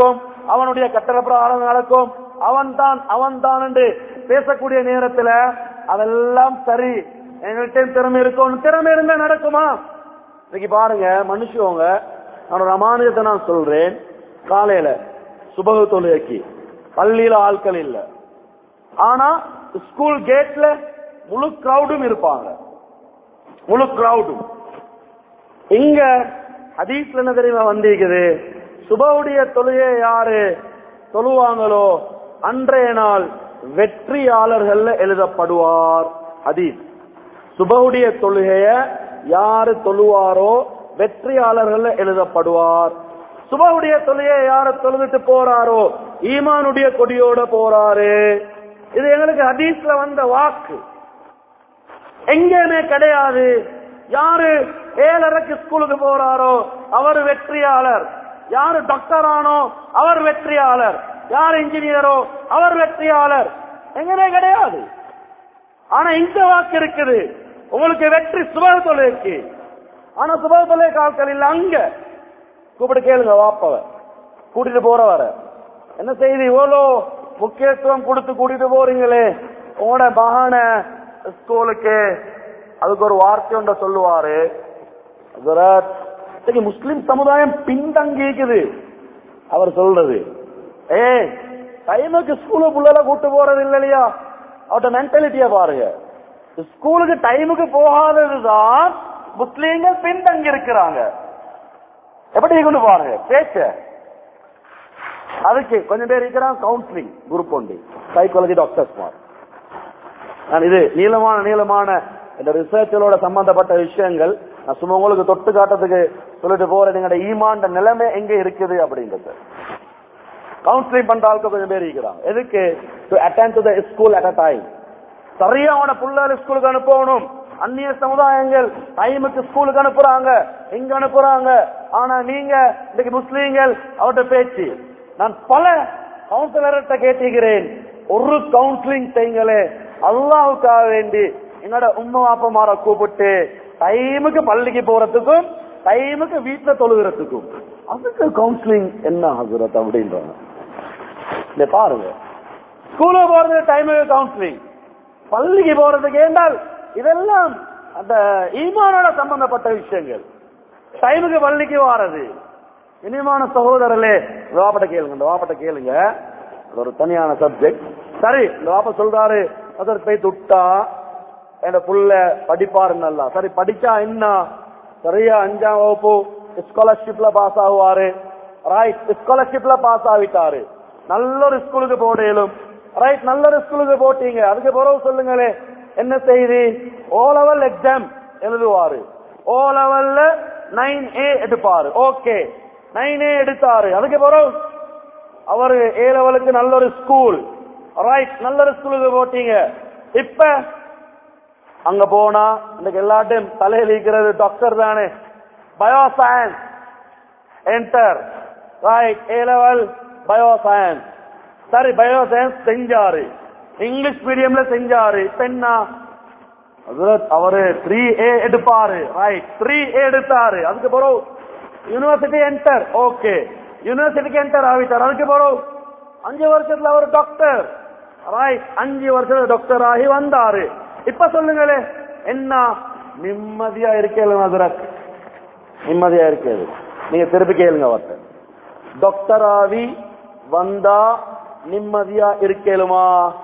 அவனுடைய கட்டளை பிரகாரம் நடக்கும் அவன் தான் அவன் தான் என்று பேசக்கூடிய நேரத்துல அதெல்லாம் சரி எங்கள்கிட்ட திறமை இருக்கும் திறமை இருந்தா நடக்குமா இன்னைக்கு பாருங்க மனுஷவங்க நான் ஒரு அமானியத்தை நான் சொல்றேன் காலையில சுபகு தொழுகைக்கு பள்ளியில ஆட்கள் இல்ல ஆனா ஸ்கூல் கேட்ல முழு கிரௌடும் இருப்பாங்க முழு கிரௌடும் இங்க ஹதீஸ்ல என்ன தெரியுமா வந்திருக்குது சுபவுடைய தொழுகை யாரு தொழுவாங்களோ அன்றைய நாள் வெற்றியாளர்கள் எழுதப்படுவார் ஹதீஸ் சுபவுடைய தொழுகைய யாரு தொழுவாரோ வெற்றியாளர்கள் எழுதப்படுவார் சுபவுடைய தொழுகையை யாரு தொழுதுட்டு போறாரோ ஈமானுடைய கொடியோட போறாரு இது எங்களுக்கு ஹதீஸ்ல வந்த வாக்கு எங்கேயுமே கிடையாது யாரு ஏழரைக்கு ஸ்கூலுக்கு போறாரோ அவர் வெற்றியாளர் யாரு டாக்டர் ஆனோ அவர் வெற்றியாளர் யார் இன்ஜினியரோ அவர் வெற்றியாளர் எங்கேயுமே கிடையாது ஆனா இந்த வாக்கு இருக்குது உங்களுக்கு வெற்றி சுப தொழிலுக்கு ஆனா சுப தொழில் கால்கள் இல்ல அங்க கூப்பிட்டு கேளுங்க வாப்பவ கூட்டிட்டு போறவர என்ன செய்தி இவ்வளோ முக்கியத்துவம் கொடுத்து கூட்டிட்டு போறீங்களே உங்களோட மகான ஸ்கூலுக்கு அதுக்கு ஒரு வார்த்தை ஒன்ற சொல்லுவாரு ஹஜரத், இன்னைக்கு முஸ்லிம் சமுதாயம் பின்தங்கிக்குது அவர் சொல்றது ஏ டைமுக்கு ஸ்கூலுக்கு புள்ளல கூட்டு போறது இல்லையா அவட்ட மென்டாலிட்டிய பாருங்க ஸ்கூலுக்கு டைமுக்கு போகாததுதான் முஸ்லீம்கள் பின்தங்கி இருக்கிறாங்க எப்படி கொண்டு பாருங்க பேச்ச அதுக்கு கொஞ்சம் பேர் இருக்கிறாங்க கவுன்சிலிங் குரூப் ஒன்று சைக்காலஜி டாக்டர்ஸ் நான் இது நீளமான நீளமான இந்த ரிசர்ச்சலோட சம்பந்தப்பட்ட விஷயங்கள் நான் சும்மா உங்களுக்கு தொட்டு காட்டுறதுக்கு சொல்லிட்டு போறேன் எங்களோட ஈமாண்ட நிலைமை எங்க இருக்குது அப்படின்றது கவுன்சிலிங் பண்ற ஆளுக்கு கொஞ்சம் பேர் இருக்கிறாங்க எதுக்கு to attend to the school at a time சரியான புள்ளாரு ஸ்கூலுக்கு அனுப்பணும் அந்நிய சமுதாயங்கள் டைமுக்கு ஸ்கூலுக்கு அனுப்புறாங்க எங்க அனுப்புறாங்க ஆனா நீங்க இன்னைக்கு முஸ்லீம்கள் அவர்கிட்ட பேச்சு நான் பல கவுன்சிலர்கிட்ட கேட்டுகிறேன் ஒரு கவுன்சிலிங் செய்யுங்களே அல்லாவுக்காக வேண்டி என்னோட உம்மா அப்பமார கூப்பிட்டு டைமுக்கு பள்ளிக்கு போறதுக்கும் டைமுக்கு வீட்டுல தொழுகிறதுக்கும் அதுக்கு கவுன்சிலிங் என்ன ஆகுறது அப்படின்றாங்க இத பாருங்க ஸ்கூலுக்கு போறது டைமுக்கு கவுன்சிலிங் பள்ளிக்கு போறதுக்கு ஏண்டால் இதெல்லாம் அந்த ஈமானோட சம்பந்தப்பட்ட விஷயங்கள் டைமுக்கு பள்ளிக்கு வாரது இனிமான சகோதரர்களே இந்த வாப்பட்ட கேளுங்க இந்த வாப்பட்ட கேளுங்க அது ஒரு தனியான சப்ஜெக்ட் சரி இந்த வாப்ப சொல்றாரு அதற்கு போய் துட்டா என் புள்ள படிப்பாரு நல்லா சரி படிச்சா என்ன சரியா அஞ்சாம் வகுப்பு ஸ்காலர்ஷிப்ல பாஸ் ஆகுவாரு ரைட் ஸ்காலர்ஷிப்ல பாஸ் ஆகிட்டாரு நல்ல ஒரு ஸ்கூலுக்கு போடையிலும் ரைட் நல்ல ஒரு ஸ்கூலுக்கு போட்டீங்க அதுக்கு பிறகு சொல்லுங்களே என்ன செய்தி ஓ லெவல் எக்ஸாம் எழுதுவாரு ஓ லெவல்ல நைன் ஏ எடுப்பாரு ஓகே நைன் ஏ எடுத்தாரு அதுக்கு பிறகு அவரு ஏ லெவலுக்கு நல்ல ஒரு ஸ்கூல் ரைட் நல்ல ஒரு ஸ்கூலுக்கு போட்டீங்க இப்ப அங்க போனா இன்னைக்கு எல்லாத்தையும் தலையில் இருக்கிறது டாக்டர் தானே bio science enter right A level bio science சரி பயோ சயின்ஸ் செஞ்சாரு இங்கிலீஷ் மீடியம்ல செஞ்சாரு இப்ப என்ன ஹஜ்ரத் அவரு த்ரீ ஏ எடுப்பாரு ரைட் த்ரீ ஏ எடுத்தாரு அதுக்கு பிறகு யூனிவர்சிட்டி என்டர் ஓகே யூனிவர்சிட்டிக்கு என்டர் ஆகிட்டார் அதுக்கு பிறகு அஞ்சு வருஷத்துல அவர் டாக்டர் ரைட் அஞ்சு வருஷத்துல டாக்டர் ஆகி வந்தாரு இப்ப சொல்லுங்களே என்ன நிம்மதியா இருக்கல ஹஜ்ரத் நிம்மதியா இருக்கிறது நீங்க திருப்பி கேளுங்க அவர்கிட்ட டாக்டர் ஆவி வந்தா நிம்மதியா இருக்கலுமா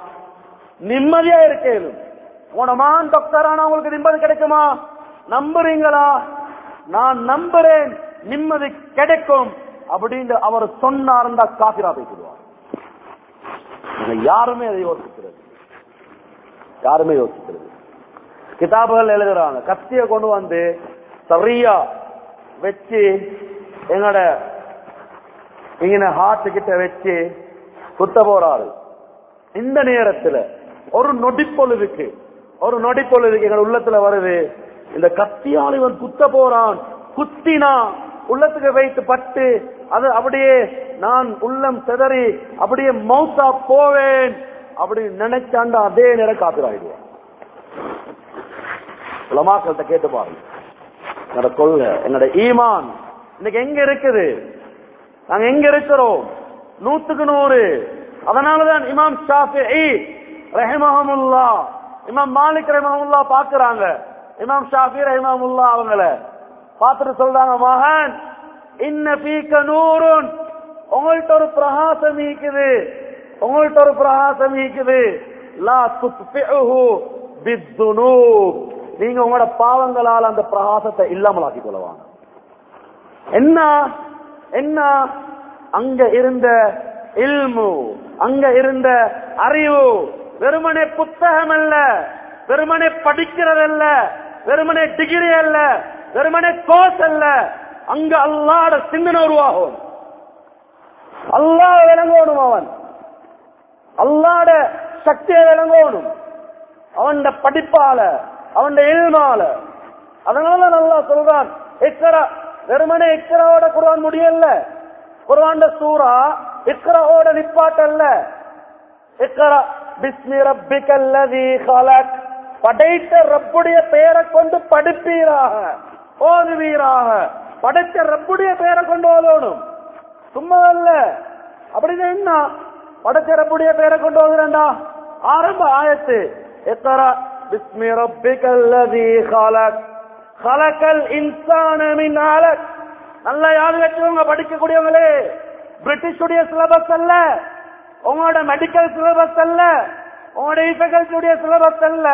நிம்மதியா இருக்கலும் உன மான் டாக்டர் ஆனா உங்களுக்கு நிம்மதி கிடைக்குமா நம்புறீங்களா நான் நம்புறேன் நிம்மதி கிடைக்கும் அப்படின்னு அவர் சொன்னார்ந்தா காபிரா பேசிடுவார் இதை யாருமே அதை யோசிக்கிறது யாருமே யோசிக்கிறது கிதாபுகள் எழுதுறாங்க கத்திய கொண்டு வந்து சரியா வச்சு எங்களோட இங்க ஹார்ட் கிட்ட வச்சு குத்த போறாரு இந்த நேரத்துல ஒரு நொடிப்பொழுதுக்கு ஒரு நொடிப்பொழுதுக்கு எங்க உள்ளத்துல வருது இந்த கத்தியால் இவன் குத்த போறான் குத்தினா உள்ளத்துக்கு வைத்து பட்டு அது அப்படியே நான் உள்ளம் செதறி அப்படியே மௌத்தா போவேன் அப்படி நினைச்சாண்டா அதே நேரம் காப்பிராயிடுவான் உலமாக்கள்கிட்ட கேட்டு பாருங்க என்னோட கொள்கை என்னோட ஈமான் இன்னைக்கு எங்க இருக்குது நாங்க எங்க இருக்கிறோம் நூத்துக்கு நூறு அதனாலதான் இமாம் ஷாஃபி ரஹிமஹமுல்லா இமாம் மாலிக் ரஹிமஹமுல்லா பாக்குறாங்க இமாம் ஷாஃபி ரஹிமஹமுல்லா அவங்கள பார்த்துட்டு சொல்றாங்க மகன் இன்ன பீக்க நூறுன் உங்கள்ட்ட ஒரு பிரகாசம் இருக்குது உங்கள்ட்ட ஒரு பிரகாசம் இருக்குது லா துத்பிஹு பித்துனூப் நீங்க உங்களோட பாவங்களால் அந்த பிரகாசத்தை இல்லாமலாக்கி கொள்ளவாங்க என்ன என்ன அங்க இருந்த இல்மு அங்க இருந்த அறிவு வெறுமனே புத்தகம் அல்ல வெறுமனே படிக்கிறதல்ல வெறுமனே டிகிரி அல்ல வெறுமனே கோர்ஸ் அல்ல அங்க அல்லாட சிந்தனை உருவாகும் அல்லாஹ் விளங்கணும் அவன் அல்லாட சக்தியை விளங்கணும் அவன் படிப்பால அவன் இல்மால அதனால நல்லா சொல்றான் இக்கரா வெறுமனே இக்கராவோட குர்ஆன் முடியல குர்ஆன் சூரா இக்கராவோட நிப்பாட்டல்ல இக்கரா பிஸ்மி ரப்பிக்கல் லதீ கலக் படைத்த ரப்புடைய பெயரை கொண்டு படிப்பீராக ஓதுவீராக படைத்த ரப்புடைய பெயரை கொண்டு ஓதணும் சும்மா அல்ல அப்படின்னு என்ன படைச்ச ரப்புடைய பெயரை கொண்டு ஓதுறேன்டா ஆரம்ப ஆயத்து எத்தரா பிஸ்மி ரப்பிக்கல் லதீ கலக் கலக்கல் இன்சான மின் அலக் நல்லா யாரு வச்சுக்கோங்க படிக்கக்கூடியவங்களே பிரிட்டிஷுடைய சிலபஸ் அல்ல உங்களோட மெடிக்கல் சிலபஸ் அல்ல உங்களோட ஃபேக்கல்டியுடைய சிலபஸ் அல்ல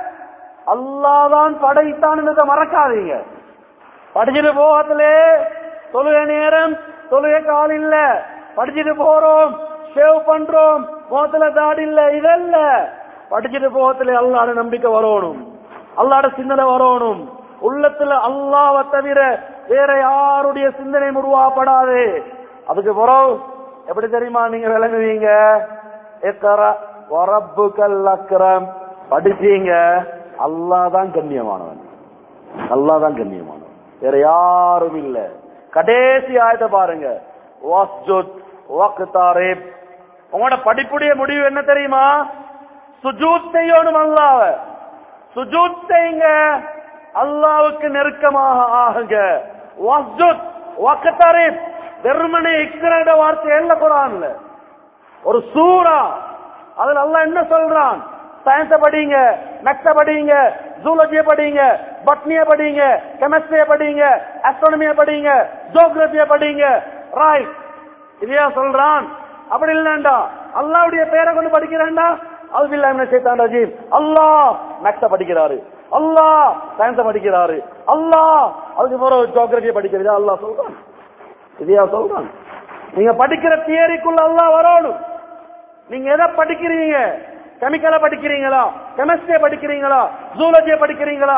அல்லாதான் படைத்தான் மறக்காதீங்க படிச்சுட்டு போகத்திலே தொழுகை நேரம் தொழுகை கால் இல்ல படிச்சுட்டு போறோம் சேவ் பண்றோம் முகத்துல தாடி இல்ல இதல்ல படிச்சுட்டு போகத்திலே அல்லாட நம்பிக்கை வரணும் அல்லாட சிந்தனை வரணும் உள்ளத்துல அல்லாவை தவிர வேற யாருடைய சிந்தனை உருவாப்படாது அதுக்கு பிறகு எப்படி தெரியுமா நீங்க விளங்குவீங்க இக்கரா வரப்புக்கல் அக்ரம் படிச்சீங்க அல்லாதான் கண்ணியமானவன் அல்லாதான் கண்ணியமானவன் வேற யாரும் இல்ல கடைசி ஆயத்தை பாருங்க வாஸ்ஜுத் வக்தாரிப் உங்களோட படிப்புடைய முடிவு என்ன தெரியுமா சுஜூத் செய்யணும் அல்லாவ சுஜூத் செய்யுங்க அல்லாவுக்கு நெருக்கமாக ஆகுங்க வஸ்ஜுத் வக்தாரிப் வெறுமனே இக்கிற வார்த்தை என்ன குரான்ல ஒரு சூரா அதுல அல்லாஹ் என்ன சொல்றான் சயின்ஸ படிங்க மேக்ஸ படிங்க ஜூலஜிய படிங்க பட்னிய படிங்க கெமிஸ்ட்ரிய படிங்க அஸ்ட்ரானமிய படிங்க ஜியோகிரபிய படிங்க ரைட் இதையா சொல்றான் அப்படி இல்லண்டா அல்லாவுடைய பேரை கொண்டு படிக்கிறேன்டா அது இல்லாம சேத்தான் ரஜீம் அல்லாஹ் மேக்ஸ படிக்கிறாரு அல்லாஹ் சயின்ஸ படிக்கிறாரு அல்லாஹ் அதுக்கு பிறகு ஜியோகிரபிய படிக்கிறது அல்லாஹ் சொல்றான் இதையா சொல்றான் நீங்க படிக்கிற தியரிக்குள்ள அல்லாஹ் வரணும் நீங்க எதை படிக்கிறீங்க கெமிக்கலை படிக்கிறீங்களா கெமிஸ்ட்ரியை படிக்கிறீங்களா ஜூலஜியை படிக்கிறீங்களா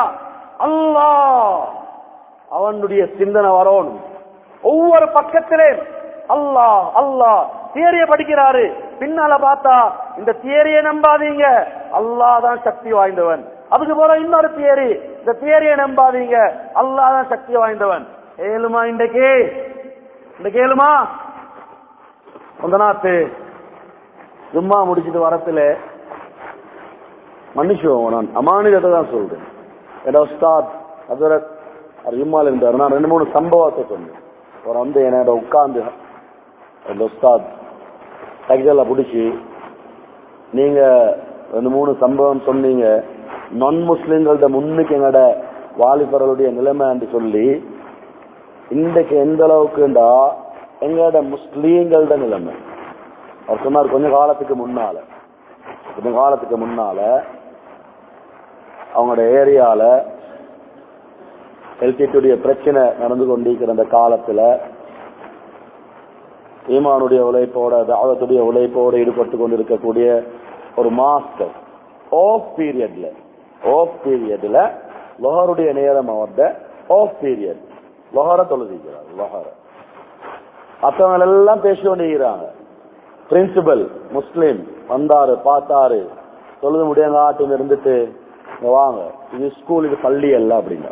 அல்லாஹ் அவனுடைய சிந்தனை வரணும் ஒவ்வொரு பக்கத்திலே அல்லாஹ் அல்லாஹ் தியரிய படிக்கிறாரு பின்னால பார்த்தா இந்த தியரியை நம்பாதீங்க அல்லாஹ் தான் சக்தி வாய்ந்தவன் அதுக்கு போல இன்னொரு தியரி இந்த தியரியை நம்பாதீங்க அல்லாஹ் தான் சக்தி வாய்ந்தவன் ஏழுமா இன்றைக்கு இந்த கேளுமா கொஞ்ச நாத்து ஜும்மா முடிச்சிட்டு வரத்துல மன்னிச்சுவோம் நான் அமானிதத்தை தான் சொல்றேன் என்னோட உஸ்தாத் ஹசரத் அவர் ஜும்மால இருந்தார் நான் ரெண்டு மூணு சம்பவத்தை சொன்னேன் அவர் வந்து என்னோட உட்கார்ந்து அந்த உஸ்தாத் சைக்கிள பிடிச்சி நீங்க ரெண்டு மூணு சம்பவம் சொன்னீங்க நான் முஸ்லிம்கள்ட்ட முன்னுக்கு எங்களோட வாலிபர்களுடைய நிலைமை என்று சொல்லி இன்றைக்கு எந்த அளவுக்குண்டா எங்களோட முஸ்லீம்களோட நிலைமை அவர் சொன்னார் கொஞ்ச காலத்துக்கு முன்னால கொஞ்ச காலத்துக்கு முன்னால அவங்களோட ஏரியால எல்டிடியுடைய பிரச்சனை நடந்து கொண்டிருக்கிற அந்த காலத்துல ஈமானுடைய உழைப்போட தாவத்துடைய உழைப்போட ஈடுபட்டு கொண்டிருக்கக்கூடிய ஒரு மாஸ்டர் ஆஃப் பீரியட்ல ஆஃப் பீரியட்ல லொஹருடைய நேரம் அவர்த ஆஃப் பீரியட் லொஹர தொழுதிக்கிறார் லொஹர மற்றவங்க எல்லாம் பேசி கொண்டிருக்கிறாங்க பிரின்சிபல் முஸ்லிம் வந்தாரு பார்த்தாரு தொழுது முடியாங்காட்டும் இருந்துட்டு இங்க வாங்க இது ஸ்கூல் இது பள்ளி அல்ல அப்படின்னா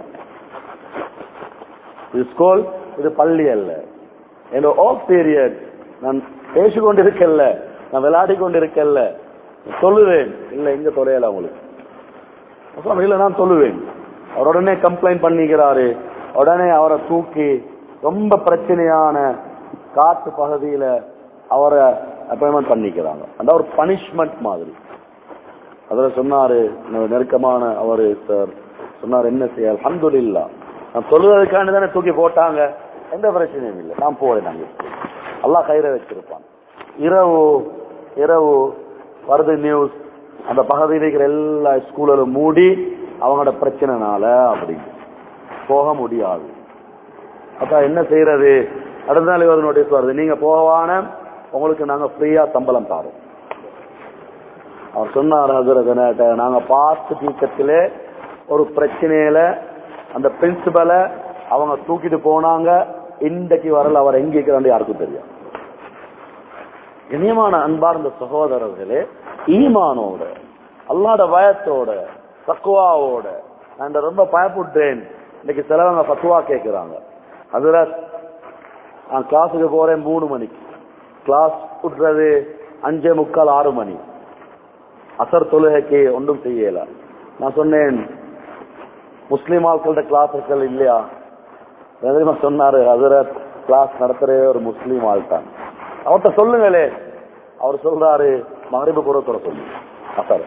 இது ஸ்கூல் இது பள்ளி அல்ல என்னோட ஆஃப் பீரியட் நான் பேசிக்கொண்டு இருக்கல்ல நான் விளையாடி கொண்டு இருக்கல்ல சொல்லுவேன் இல்ல இங்க தொலையல உங்களுக்கு அப்புறம் இல்ல நான் சொல்லுவேன் அவர் உடனே கம்ப்ளைண்ட் பண்ணிக்கிறாரு உடனே அவரை தூக்கி ரொம்ப பிரச்சனையான காட்டு பகுதியில அவரை அப்பாயின்மெண்ட் பண்ணிக்கிறாங்க அந்த ஒரு பனிஷ்மெண்ட் மாதிரி அதுல சொன்னாரு நெ- நெருக்கமான அவரு சார் சொன்னார் என்ன செய்ய அல்ஹம்துலில்லாஹ் நான் சொல்லுவதற்காண்டி தானே தூக்கி போட்டாங்க எந்த பிரச்சனையும் இல்லை நான் போறேன் நாங்க அல்லாஹ் கயிறை வச்சிருப்பான் இரவு இரவு வருது நியூஸ் அந்த பகுதியில் இருக்கிற எல்லா ஸ்கூலும் மூடி அவங்களோட பிரச்சனைனால அப்படி போக முடியாது அப்ப என்ன செய்யறது அடுத்த நாள் ஒரு நோட்டீஸ் வருது நீங்க போகவான உங்களுக்கு நாங்க ஃப்ரீயா சம்பளம் தாரோம் அவர் சொன்னார் ஹசரத் நாங்க பார்த்து தீக்கத்திலே ஒரு பிரச்சனையில அந்த பிரின்சிபலை அவங்க தூக்கிட்டு போனாங்க இன்றைக்கு வரல அவர் எங்க இருக்கிறான்னு யாருக்கும் தெரியும் இனியமான அன்பார்ந்த சகோதரர்களே ஈமானோட அல்லாட பயத்தோட தக்குவாவோட நான் ரொம்ப பயப்படுறேன் இன்னைக்கு சிலவங்க பத்துவா கேட்கிறாங்க அதுல நான் கிளாஸுக்கு போறேன் மூணு மணிக்கு கிளாஸ் விட்டுறது அஞ்சே முக்கால் ஆறு மணி அசர் தொழுகைக்கு ஒன்றும் செய்யல நான் சொன்னேன் முஸ்லீம் ஆட்கள்ட்ட கிளாஸுகள் இல்லையா எதிரிமா சொன்னாரு ஹசரத் கிளாஸ் நடத்துறதே ஒரு முஸ்லீம் ஆள் தான் அவர்கிட்ட சொல்லுங்களே அவர் சொல்றாரு மகரிபு புறத்துற சொல்லு அசர்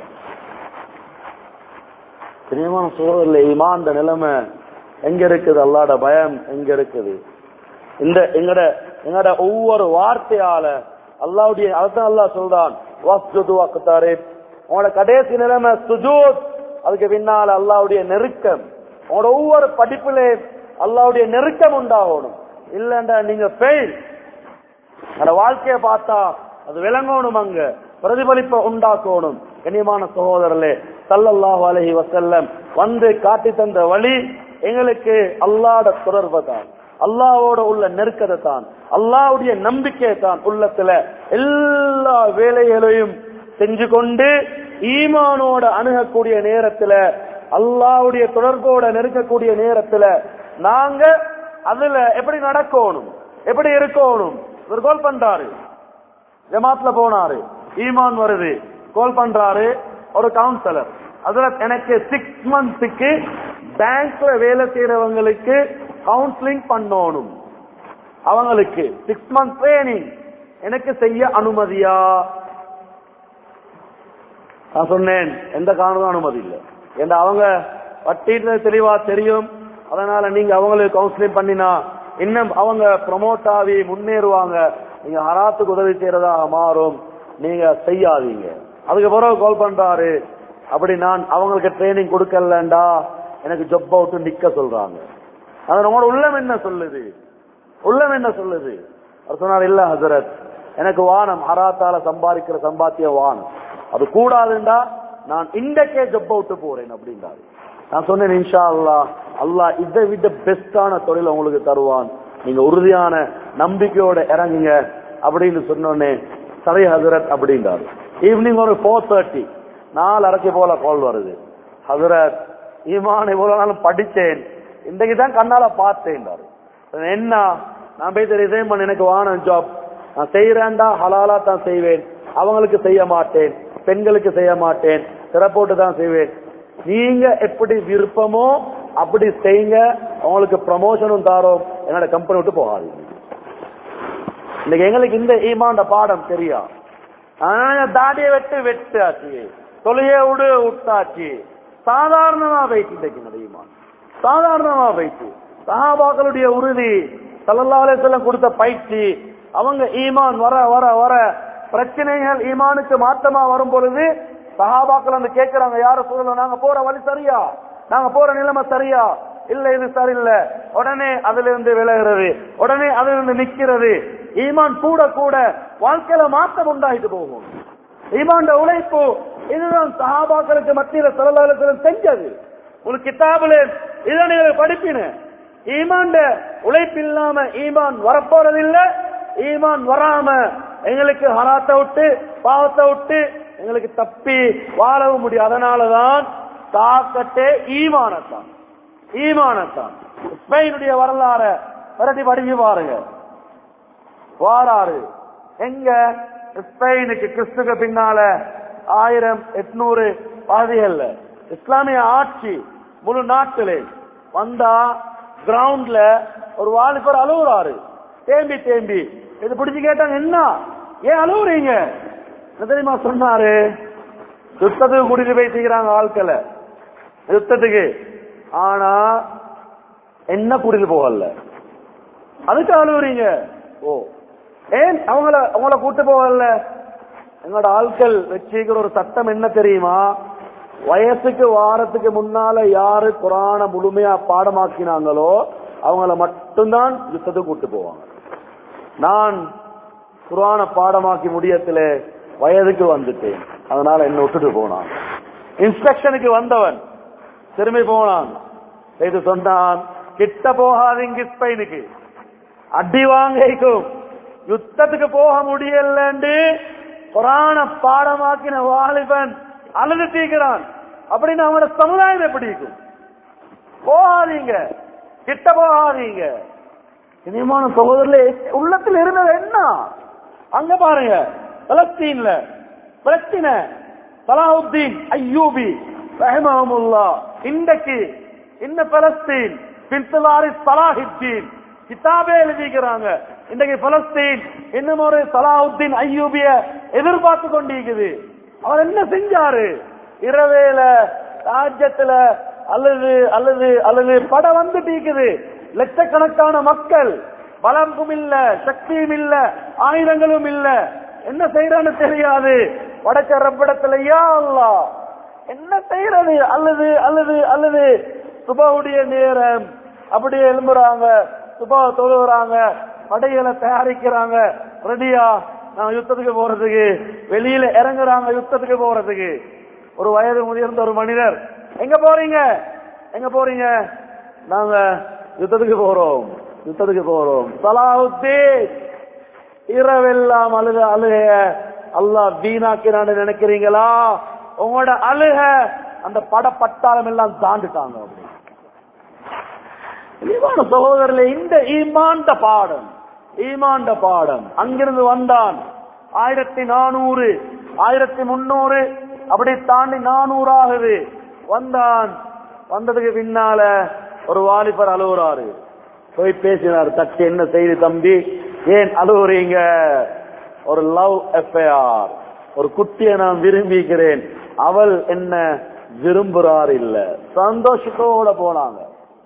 பிரியமான சோதரில் இமாந்த நிலைமை எங்க இருக்குது அல்லாட பயம் எங்க இருக்குது இந்த எங்கட எங்கட ஒவ்வொரு வார்த்தையால அல்லாவுடைய அதான் அல்லாஹ் சொல்றான் வஸ்ஜுது வக்தாரிப் உங்களோட கடைசி நிலைமை சுஜூத் அதுக்கு பின்னால அல்லாவுடைய நெருக்கம் உங்களோட ஒவ்வொரு படிப்பிலே அல்லாவுடைய நெருக்கம் உண்டாகணும் இல்லண்டா நீங்க ஃபெயில் அந்த வாழ்க்கையை பார்த்தா அது விளங்கணும் அங்க பிரதிபலிப்பை உண்டாக்கணும் கண்ணியமான சகோதரர்களே சல்லல்லாஹு அலைஹி வஸல்லம் வந்து காட்டி தந்த வழி எங்களுக்கு அல்லாட தொடர்பு தான் அல்லாவோட உள்ள நெருக்கத்தை தான் அல்லாவுடைய நம்பிக்கை தான் உள்ளத்துல எல்லா வேலைகளையும் செஞ்சு கொண்டு ஈமானோட அணுகக்கூடிய நேரத்துல அல்லாவுடைய தொடர்போட நெருக்கக்கூடிய நேரத்துல நாங்க அதுல எப்படி நடக்கணும் எப்படி இருக்கணும் ஒரு கோல் பண்றாரு ஜமாத்ல போனாரு ஈமான் வருது கோல் பண்றாரு ஒரு கவுன்சிலர் அதுல எனக்கு சிக்ஸ் மந்த்ஸுக்கு பேங்க்ல வேலை செய்யறவங்களுக்கு கவுன்சிலிங் பண்ணணும் அவங்களுக்கு சிக்ஸ் மந்த் ட்ரைனிங் எனக்கு செய்ய அனுமதியா நான் சொன்னேன் எந்த காரணமும் அனுமதி இல்லை ஏன்னா அவங்க வட்டிட்டு தெளிவா தெரியும் அதனால நீங்க அவங்களுக்கு கவுன்சிலிங் பண்ணினா இன்னும் அவங்க ப்ரமோட் ஆகி முன்னேறுவாங்க நீங்க ஹராத்துக்கு உதவி செய்யறதாக மாறும் நீங்க செய்யாதீங்க அதுக்கு பிறகு கால் பண்றாரு அப்படி நான் அவங்களுக்கு ட்ரைனிங் கொடுக்கலண்டா எனக்கு ஜொப் அவுட் நிக்க சொல்றாங்க அது நம்மளோட உள்ளம் என்ன சொல்லுது உள்ளம் என்ன சொல்லுது அவர் சொன்னார் இல்ல ஹசரத் எனக்கு வானம் ஹராத்தால சம்பாதிக்கிற சம்பாத்திய வானம் அது கூடாதுண்டா நான் இன்றைக்கே ஜப் அவுட் போறேன் அப்படின்றாரு நான் சொன்னேன் இன்ஷா அல்லா அல்லாஹ் இதை விட பெஸ்டான தொழில் உங்களுக்கு தருவான் நீங்க உறுதியான நம்பிக்கையோட இறங்குங்க அப்படின்னு சொன்னோடனே சரை ஹசரத் அப்படின்றாரு ஈவினிங் ஒரு ஃபோர் தேர்ட்டி நாலு அரைக்கு போல கால் வருது ஹசரத் ஈமான் இவ்வளவு நாளும் படிச்சேன் இன்றைக்கு தான் கண்ணால பார்த்தேன்றாரு என்ன நான் போய் ரிசைன் பண்ண எனக்கு வானம் ஜாப் நான் செய்யறேன்டா ஹலாலா தான் செய்வேன் அவங்களுக்கு செய்ய மாட்டேன் பெண்களுக்கு செய்ய மாட்டேன் சிறப்போட்டு தான் செய்வேன் நீங்க எப்படி விருப்பமோ அப்படி செய்யுங்க உங்களுக்கு ப்ரமோஷனும் தாரோம் என்னோட கம்பெனி விட்டு போகாதீங்க இன்னைக்கு எங்களுக்கு இந்த ஈமாண்ட பாடம் தெரியா ஆனா தாடியை வெட்டு வெட்டாச்சு தொலைய விடு விட்டாச்சு சாதாரணமா போயிட்டு இன்றைக்கு இந்த ஈமான் சாதாரணமா போயிட்டு சஹாபாக்களுடைய உறுதி சல்லல்லாஹு அலைஹி வஸல்லம் கொடுத்த பயிற்சி அவங்க ஈமான் வர வர வர பிரச்சனைகள் ஈமானுக்கு மாற்றமா வரும் பொழுது சஹாபாக்கள் வந்து கேட்கிறாங்க யார சொல்லல நாங்க போற வழி சரியா நாங்க போற நிலைமை சரியா இல்ல இது சரியில்லை உடனே அதுல இருந்து விலகிறது உடனே அதுல இருந்து நிக்கிறது ஈமான் கூட கூட வாழ்க்கையில மாற்றம் உண்டாகிட்டு போகும் ஈமான்ட உழைப்பு இதுதான் சஹாபாக்களுக்கு மத்தியில சலதாலத்தில் செஞ்சது ஒரு கிதாபுல இதை நீங்க படிப்பின ஈமான்ட உழைப்பு இல்லாம ஈமான் வரப்போறதில்லை ஈமான் வராம எங்களுக்கு ஹராத்தை விட்டு பாவத்தை விட்டு எங்களுக்கு தப்பி வாழவும் முடியும் அதனாலதான் தாக்கத்தே ஈமானத்தான் ஈமானத்தான் ஸ்பெயினுடைய வரலாற விரட்டி படிக்க பாருங்க வாராரு எங்க ஸ்பெயினுக்கு கிறிஸ்துக்கு பின்னால ஆயிரம் எட்நூறு பாதிகள்ல இஸ்லாமிய ஆட்சி முழு நாட்டிலே வந்தா கிரவுண்ட்ல ஒரு வாலிபர் அழுகுறாரு தேம்பி தேம்பி இது பிடிச்சு கேட்டாங்க என்ன ஏன் அழுவுறீங்க என்ன தெரியுமா சொன்னாரு யுத்தத்துக்கு கூட்டிட்டு போய் செய்கிறாங்க ஆட்களை யுத்தத்துக்கு ஆனா என்ன கூட்டிட்டு போகல அதுக்கு அழுவுறீங்க ஓ ஏன் அவங்கள அவங்கள கூட்டு போகல எங்களோட ஆட்கள் வச்சிருக்கிற ஒரு சட்டம் என்ன தெரியுமா வயசுக்கு வாரத்துக்கு முன்னால யாரு குரான முழுமையா பாடமாக்கினாங்களோ அவங்கள மட்டும்தான் யுத்தத்துக்கு கூட்டு போவாங்க நான் குரான பாடமாக்கி முடியத்துல வயதுக்கு வந்துட்டேன் அதனால என்ன விட்டுட்டு போனான் இன்ஸ்பெக்ஷனுக்கு வந்தவன் திரும்பி போனான் இது சொன்னான் கிட்ட போகாதீங்க ஸ்பெயினுக்கு அடி வாங்கிக்கும் யுத்தத்துக்கு போக முடியலன்னு குரான பாடமாக்கின வாலிபன் அழுது தீக்கிறான் அப்படின்னு அவனோட சமுதாயம் எப்படி இருக்கும் போகாதீங்க கிட்ட போகாதீங்க இனிமான சகோதரர்களே உள்ளத்தில் இருந்தது என்ன அங்க பாருங்க பலஸ்தீன்ல பிரச்சனை சலாவுத்தீன் ஐயூபி ரஹமஹமுல்லா இன்றைக்கு இந்த பலஸ்தீன் பின்சலாரி சலாஹித்தீன் கிதாபே எழுதிக்கிறாங்க இன்றைக்கு பலஸ்தீன் இன்னும் ஒரு சலாவுத்தீன் ஐயூபிய எதிர்பார்த்து கொண்டிருக்குது அவர் என்ன செஞ்சாரு இரவேல ராஜ்யத்துல அல்லது அல்லது அல்லது படம் வந்துட்டு இருக்குது லட்சக்கணக்கான மக்கள் பலமும் இல்ல சக்தியும் இல்ல ஆயுதங்களும் இல்ல என்ன செய்யறான்னு தெரியாது வடக்க ரப்பிடத்துல யா அல்லா என்ன செய்யறது அல்லது அல்லது அல்லது சுபாவுடைய நேரம் அப்படியே எழும்புறாங்க சுபா தொழுகிறாங்க படைகளை தயாரிக்கிறாங்க ரெடியா நான் யுத்தத்துக்கு போறதுக்கு வெளியில இறங்குறாங்க யுத்தத்துக்கு போறதுக்கு ஒரு வயது முதிர்ந்த ஒரு மனிதர் எங்க போறீங்க எங்க போறீங்க நாங்க யுத்தத்துக்கு போறோம் யுத்தத்துக்கு போறோம் சலாவுத்தீன் இரவெல்லாம் அழுக அழுக அல்லாஹ் வீணாக்கிறான்னு நினைக்கிறீங்களா உங்களோட அழுக அந்த பட பட்டாளம் எல்லாம் தாண்டுட்டாங்க அப்படி இனிமான சகோதரர்களே இந்த ஈமாண்ட பாடம் ஈமாண்ட பாடம் அங்கிருந்து வந்தான் ஆயிரத்தி நானூறு ஆயிரத்தி முன்னூறு அப்படி தாண்டி நானூறு ஆகுது வந்தான் வந்ததுக்கு பின்னால ஒரு வாலிபர் அழுகுறாரு போய் பேசினார் தட்டு என்ன செய்தி தம்பி ஏன் அழுகுறீங்க ஒரு லவ் எஃப்ஐஆர் ஒரு குட்டியை நான் விரும்பிக்கிறேன் அவள் என்ன விரும்புறார் இல்ல சந்தோஷத்தோட போனாங்க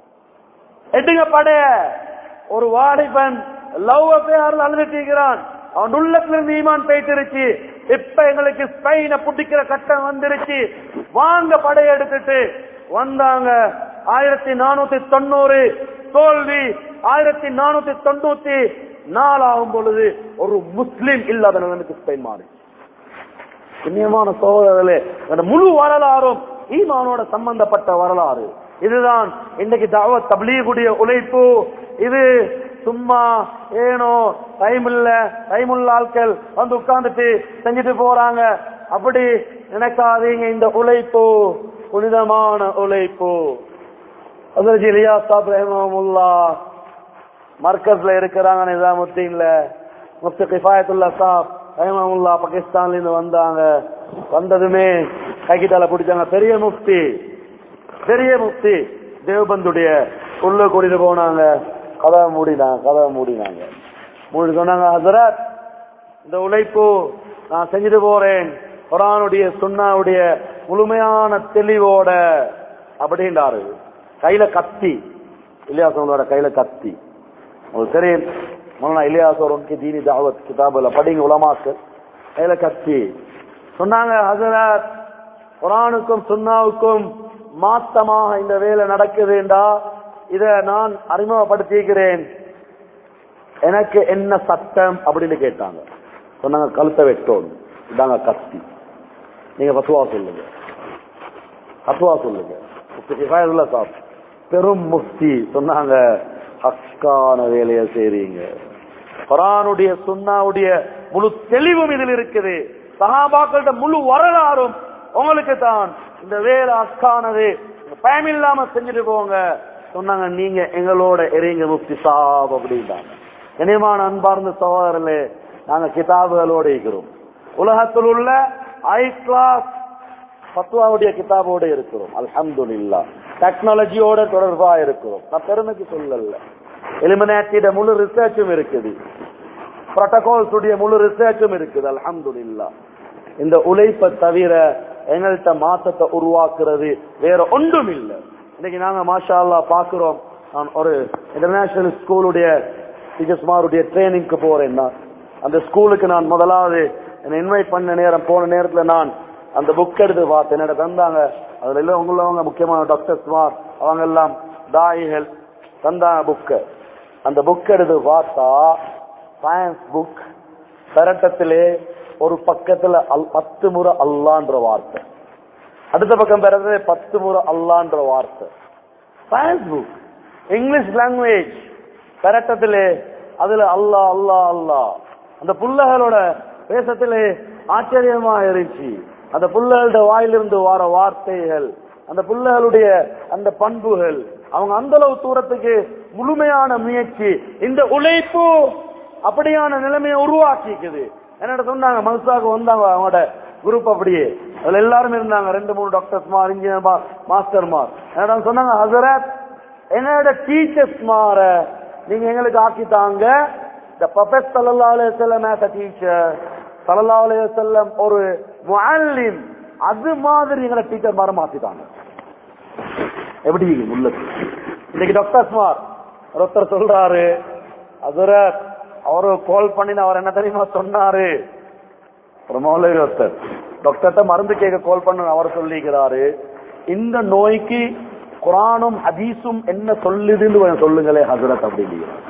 எட்டுங்க படைய ஒரு வாலிபன் லவ் அஃபேர்ல அழுதுட்டிருக்கிறான் அவன் உள்ளத்துல இருந்து ஈமான் போயிட்டுருச்சு இப்ப எங்களுக்கு ஸ்பெயினை பிடிக்கிற கட்டம் வந்துருச்சு வாங்க படைய எடுத்துட்டு வந்தாங்க ஆயிரத்தி நானூத்தி தொண்ணூறு தோல்வி ஆயிரத்தி நானூத்தி தொண்ணூத்தி நாலாகும் பொழுது ஒரு முஸ்லிம் இல்லாத நிலைமைக்கு ஸ்பெயின் மாறி புண்ணியமான சோதரர்களே அந்த முழு வரலாறும் ஈமானோட சம்பந்தப்பட்ட வரலாறு இதுதான் இன்னைக்கு தாவத் தப்லீகுடைய உழைப்பு இது சும்மா ஏனோ டைம் இல்ல டைம் உள்ள ஆட்கள் வந்து உட்கார்ந்துட்டு செஞ்சுட்டு போறாங்க அப்படி நினைக்காதீங்க இந்த உழைப்பு புனிதமான உழைப்பு அதற்கு இலியா சாப் ரஹமுல்லா மர்கஸ்ல இருக்கிறாங்க நிசாமுத்தீன்ல முஃப்தி கிஃபாயத்துல்லா சாப் ரஹமுல்லா பாகிஸ்தான்ல இருந்து வந்தாங்க வந்ததுமே கைகிட்டால பிடிச்சாங்க பெரிய முஃப்தி பெரிய முஃப்தி தேவபந்துடைய உள்ள கூட்டிட்டு போனாங்க கதவை மூடினாங்க கதவை மூடினாங்க மூடி சொன்னாங்க ஹசரத் இந்த உழைப்பு நான் செஞ்சுட்டு போறேன் குரானுடைய சுண்ணாவுடைய முழுமையான தெளிவோட அப்படின்றாரு கையில கத்தி இலியாசவங்களோட கையில கத்தி உங்களுக்கு தெரியும் மௌலானா இலியாசோர் உனக்கு தீனி தாவத் கிதாபுல படிங்க உலமாக்கு கையில கத்தி சொன்னாங்க ஹசரத் குரானுக்கும் சுண்ணாவுக்கும் மாத்தமாக இந்த வேலை நடக்குதுண்டா இத நான் அறிமுகப்படுத்திக்கிறேன் எனக்கு என்ன சட்டம் அப்படின்னு கேட்டாங்க சொன்னாங்க கழுத்தை வெட்டோணும் இதாங்க கத்தி நீங்க பசுவா சொல்லுங்க பசுவா சொல்லுங்க முஃப்தி கிஃபாயத்துல்லா சாப் பெரும் முஃப்தி சொன்னாங்க ஹக்கான வேலையை செய்றீங்க குரானுடைய சுன்னாவுடைய முழு தெளிவும் இதில் இருக்குது சஹாபாக்களோட முழு வரலாறும் உங்களுக்கு தான் இந்த வேலை அக்கானது பயமில்லாம செஞ்சுட்டு போங்க சொன்னாங்க நீங்க எங்களோட எறீங்க முஃப்தி சாப் அப்படின்ட்டாங்க இனிமான அன்பார்ந்த சகோதரர்களே நாங்க கிதாபுகளோட இருக்கிறோம் உலகத்தில் உள்ள ஐ கிளாஸ் பத்வாவுடைய கிதாபோட இருக்கிறோம் அல்ஹம்துலில்லா டெக்னாலஜியோட தொடர்பா இருக்கிறோம் நான் பெருமைக்கு சொல்லல எலிமினேட்டிட முழு ரிசர்ச்சும் இருக்குது புரோட்டோகால்ஸ் உடைய முழு ரிசர்ச்சும் இருக்குது அல்ஹம்துலில்லா இந்த உழைப்பை தவிர எங்கள்கிட்ட மாற்றத்தை உருவாக்குறது வேற ஒன்றும் இல்லை இன்னைக்கு நாங்க மாஷா அல்லாஹ் பாக்குறோம் நான் ஒரு இன்டர்நேஷனல் ஸ்கூலுடைய டீச்சர்ஸ்மாருடைய ட்ரைனிங்க்கு போறேன்னா அந்த ஸ்கூலுக்கு நான் முதலாவது என்னை இன்வைட் பண்ண நேரம் போன நேரத்துல நான் அந்த புக் எடுத்து பார்த்தேன் என்னோட தந்தாங்க அதுல எல்லாம் உங்களவங்க முக்கியமான டாக்டர்ஸ்மார் அவங்க எல்லாம் தாயிகள் தந்தாங்க புக்கு அந்த புக் எடுத்து பார்த்தா சயின்ஸ் புக் பெரட்டத்திலே ஒரு பக்கத்துல அல் பத்து முறை அல்லான்ற வார்த்தை அடுத்த பக்கம் பிறகு பத்து முறை அல்லான்ற வார்த்தை சயின்ஸ் புக் இங்கிலீஷ் லாங்குவேஜ் பெரட்டத்திலே அதுல அல்லா அல்லா அல்லா அந்த புள்ளகளோட பேசத்திலே ஆச்சரியமா இருந்துச்சு அந்த புள்ளகளோட வாயிலிருந்து வர வார்த்தைகள் அந்த புள்ளகளுடைய அந்த பண்புகள் அவங்க அந்த அளவு தூரத்துக்கு முழுமையான முயற்சி இந்த உழைப்பு அப்படியான நிலைமையை உருவாக்கிக்குது என்னோட சொன்னாங்க மனசாக வந்தாங்க அவங்களோட குரூப் அப்படியே அதுல எல்லாரும் இருந்தாங்க ரெண்டு மூணு டாக்டர்ஸ் மார் இன்ஜினியர் மார் மாஸ்டர் மார் என்னோட சொன்னாங்க ஹசரத் என்னோட டீச்சர்ஸ் மாற நீங்க எங்களுக்கு ஆக்கித்தாங்க இந்த ப்ரொஃபஸ் சல்லா அலையம் ஆஸ் அ டீச்சர் சல்லா அலையம் ஒரு முஅல்லிம் அது மாதிரி எங்களை டீச்சர் மாற மாத்திட்டாங்க எப்படி உள்ளது இன்னைக்கு டாக்டர் ஸ்மார் ஒருத்தர் சொல்றாரு அதுர அவரு கால் பண்ணி அவர் என்ன தெரியுமா சொன்னாரு ஒரு மௌலவி ஒருத்தர் டாக்டர்கிட்ட மருந்து கேட்க கால் பண்ண அவர் சொல்லிக்கிறாரு இந்த நோய்க்கு குரானும் ஹதீஸும் என்ன சொல்லுதுன்னு கொஞ்சம் சொல்லுங்களே ஹசரத் அப்படிங்கிறார்